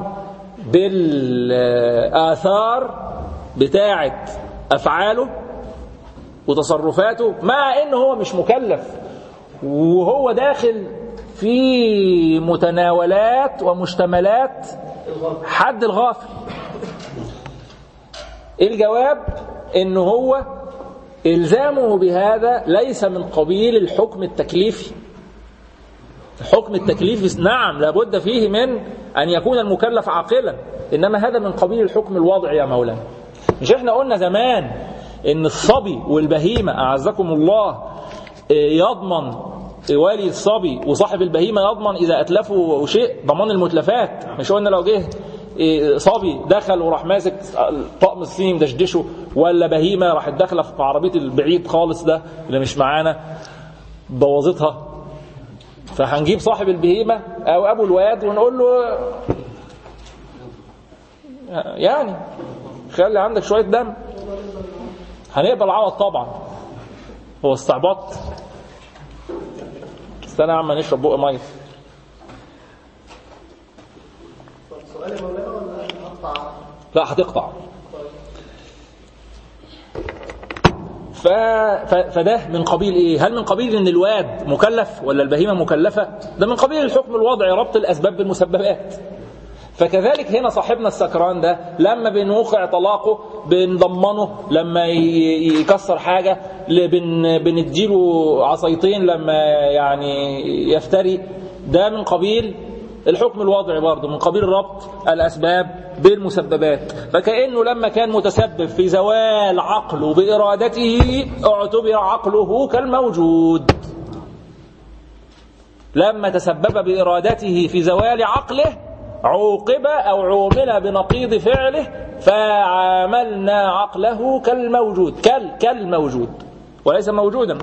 بالاثار بتاعة افعاله وتصرفاته مع ان هو مش مكلف وهو داخل في متناولات ومشتملات حد الغافل الجواب ان هو إلزامه بهذا ليس من قبيل الحكم التكليفي الحكم التكليفي نعم لابد فيه من أن يكون المكلف عاقلا إنما هذا من قبيل الحكم الوضعي يا مولانا مش احنا قلنا زمان إن الصبي والبهيمة أعزكم الله يضمن والي الصبي وصاحب البهيمة يضمن إذا أتلفوا شيء ضمان المتلفات مش قلنا لو جه صبي دخل وراح ماسك طقم الصيني مدشدشه ولا بهيمه راحت داخله في عربيه البعيد خالص ده اللي مش معانا بوظتها فهنجيب صاحب البهيمه او ابو الواد ونقول له يعني خلي عندك شويه دم هنقبل عوض طبعا هو استعباط استنى يا عم نشرب بق ميه سؤال يا مولانا ولا هقطع لا هتقطع ف... ف... فده من قبيل ايه هل من قبيل ان الواد مكلف ولا البهيمه مكلفه ده من قبيل الحكم الوضعي ربط الاسباب بالمسببات فكذلك هنا صاحبنا السكران ده لما بنوقع طلاقه بنضمنه لما ي- يكسر حاجه ل- بن... بنديله عصايتين لما يعني يفتري ده من قبيل الحكم الوضعي برضه من قبيل ربط الأسباب بالمسببات فكأنه لما كان متسبب في زوال عقله بإرادته اعتبر عقله كالموجود لما تسبب بإرادته في زوال عقله عوقب أو عومل بنقيض فعله فعاملنا عقله كالموجود كال كالموجود وليس موجودا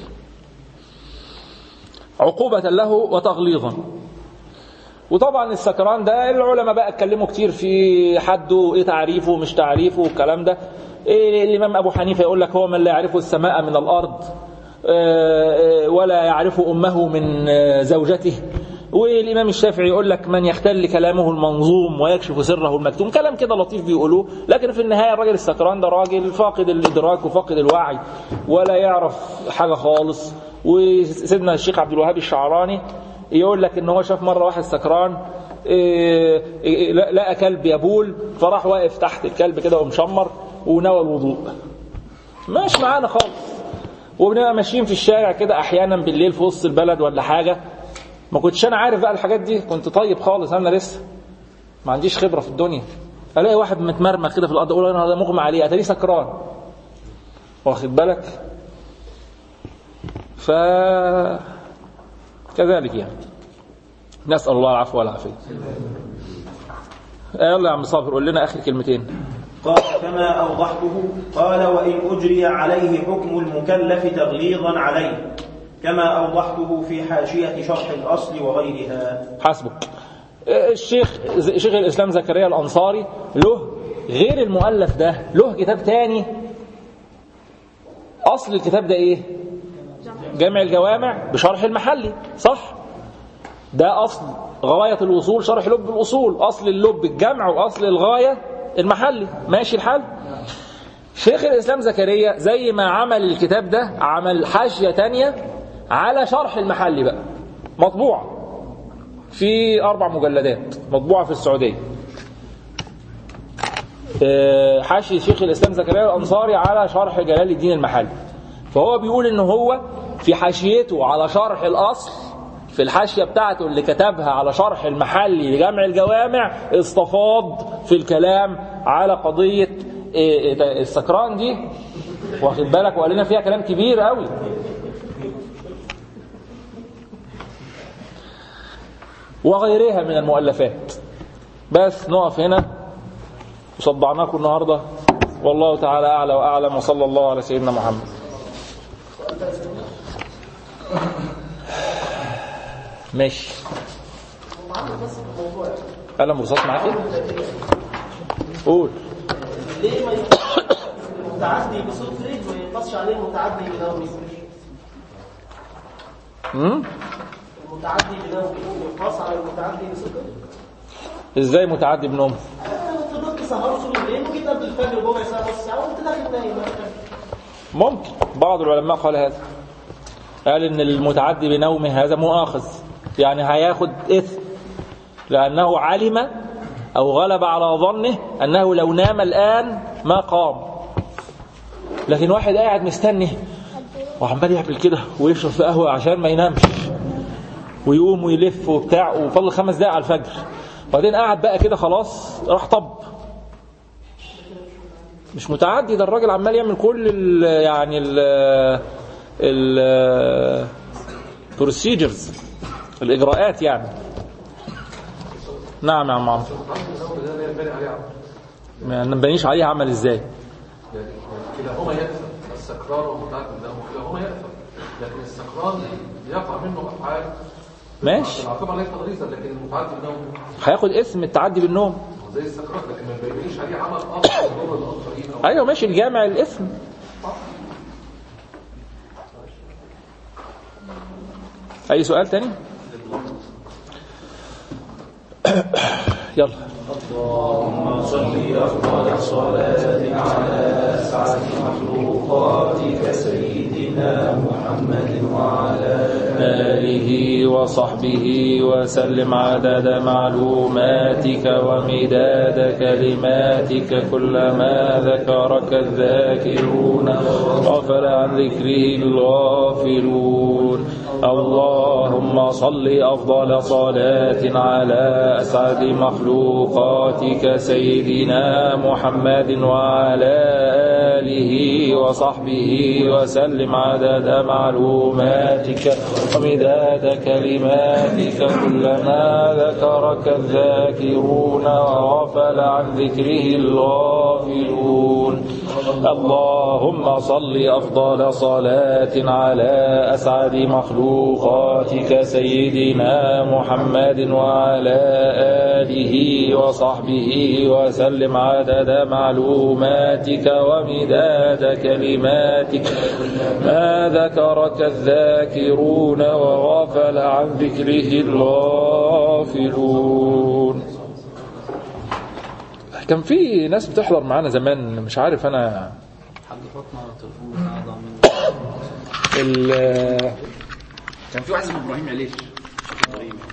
عقوبة له وتغليظا وطبعا السكران ده العلماء بقى اتكلموا كتير في حده ايه تعريفه ومش تعريفه والكلام ده إيه الامام ابو حنيفه يقول لك هو من لا يعرف السماء من الارض آه، آه، ولا يعرف امه من آه، زوجته والامام الشافعي يقول لك من يختل كلامه المنظوم ويكشف سره المكتوم كلام كده لطيف بيقولوه لكن في النهايه الراجل السكران ده راجل فاقد الادراك وفاقد الوعي ولا يعرف حاجه خالص وسيدنا الشيخ عبد الوهاب الشعراني يقول لك ان هو شاف مره واحد سكران إيه، إيه، لقى كلب يبول فراح واقف تحت الكلب كده ومشمر ونوى الوضوء مش معانا خالص وبنبقى ماشيين في الشارع كده احيانا بالليل في وسط البلد ولا حاجه ما كنتش انا عارف بقى الحاجات دي كنت طيب خالص انا لسه ما عنديش خبره في الدنيا الاقي واحد متمرمغ كده في الارض اقول انا ده مغمى عليه اتاريه سكران واخد بالك ف كذلك يعني نسأل الله العفو والعافية يلا يا عم صابر قول لنا آخر كلمتين قال كما أوضحته قال وإن أجري عليه حكم المكلف تغليظا عليه كما أوضحته في حاشية شرح الأصل وغيرها حسبك الشيخ شيخ الإسلام زكريا الأنصاري له غير المؤلف ده له كتاب تاني أصل الكتاب ده إيه جمع الجوامع بشرح المحلي صح ده أصل غاية الوصول شرح لب الأصول أصل اللب الجمع وأصل الغاية المحلي ماشي الحال شيخ الإسلام زكريا زي ما عمل الكتاب ده عمل حاشية تانية على شرح المحلي بقى مطبوعة في أربع مجلدات مطبوعة في السعودية آه، حاشية شيخ الإسلام زكريا الأنصاري على شرح جلال الدين المحلي فهو بيقول إن هو في حاشيته على شرح الأصل في الحاشية بتاعته اللي كتبها على شرح المحلي لجمع الجوامع استفاض في الكلام على قضية آه، آه، السكران دي واخد بالك وقال لنا فيها كلام كبير قوي وغيرها من المؤلفات بس نقف هنا وصدعناكم النهارده والله تعالى اعلى واعلم وصلى الله على سيدنا محمد ماشي قلم رصاص معاك ايه؟ قول ليه ما يقصش المتعدي بصوت رجل وما يقصش عليه المتعدي بنوم امم المتعدي بنوم يقص على المتعدي بصوت رجل ازاي متعدي بنوم انا فضلت سهران طول الليل وجيت قبل الفجر بربع ساعه نص ساعه وقمت داخل نايم ممكن بعض العلماء قال هذا قال ان المتعدي بنومه هذا مؤاخذ يعني هياخد اثم لانه علم او غلب على ظنه انه لو نام الان ما قام لكن واحد قاعد مستني وعمال يعمل كده ويشرب في قهوه عشان ما ينامش ويقوم ويلف وبتاع وفضل خمس دقايق على الفجر وبعدين قعد بقى كده خلاص راح طب مش متعدي ده الراجل عمال يعمل كل ال يعني ال ال procedures الاجراءات يعني نعم يا عم عمرو النوم ده لا ينبني عليه عمل ما نبنيش عليه عمل ازاي يعني كلاهما يأثم السكران ومتعدد النوم كلاهما يأثم لكن السكران يقع منه أفعال ماشي العقاب عليه تغريزا لكن المتعدد النوم هياخد اسم التعدي بالنوم زي السكران لكن ما بيبنيش عليه عمل آخر يضر الآخرين أو ايوه ماشي الجامع الاسم اي سؤال تاني يلا آله وصحبه وسلم عدد معلوماتك ومداد كلماتك كلما ذكرك الذاكرون غفل عن ذكره الغافلون اللهم صل أفضل صلاة على أسعد مخلوقاتك سيدنا محمد وعلى آله وصحبه وسلم عدد معلوماتك ومداد كلماتك كلما ذكرك الذاكرون وغفل عن ذكره الغافلون اللهم صل أفضل صلاة على أسعد مخلوقاتك سيدنا محمد وعلى آله وصحبه وسلم عدد معلوماتك ومداد كلماتك ما ذكرك الذاكرون وغفل عن ذكره الغافلون كان في ناس بتحضر معانا زمان مش عارف انا حاج فاطمه تليفون اعظم من ال- كان في واحد اسمه ابراهيم عليش ابراهيم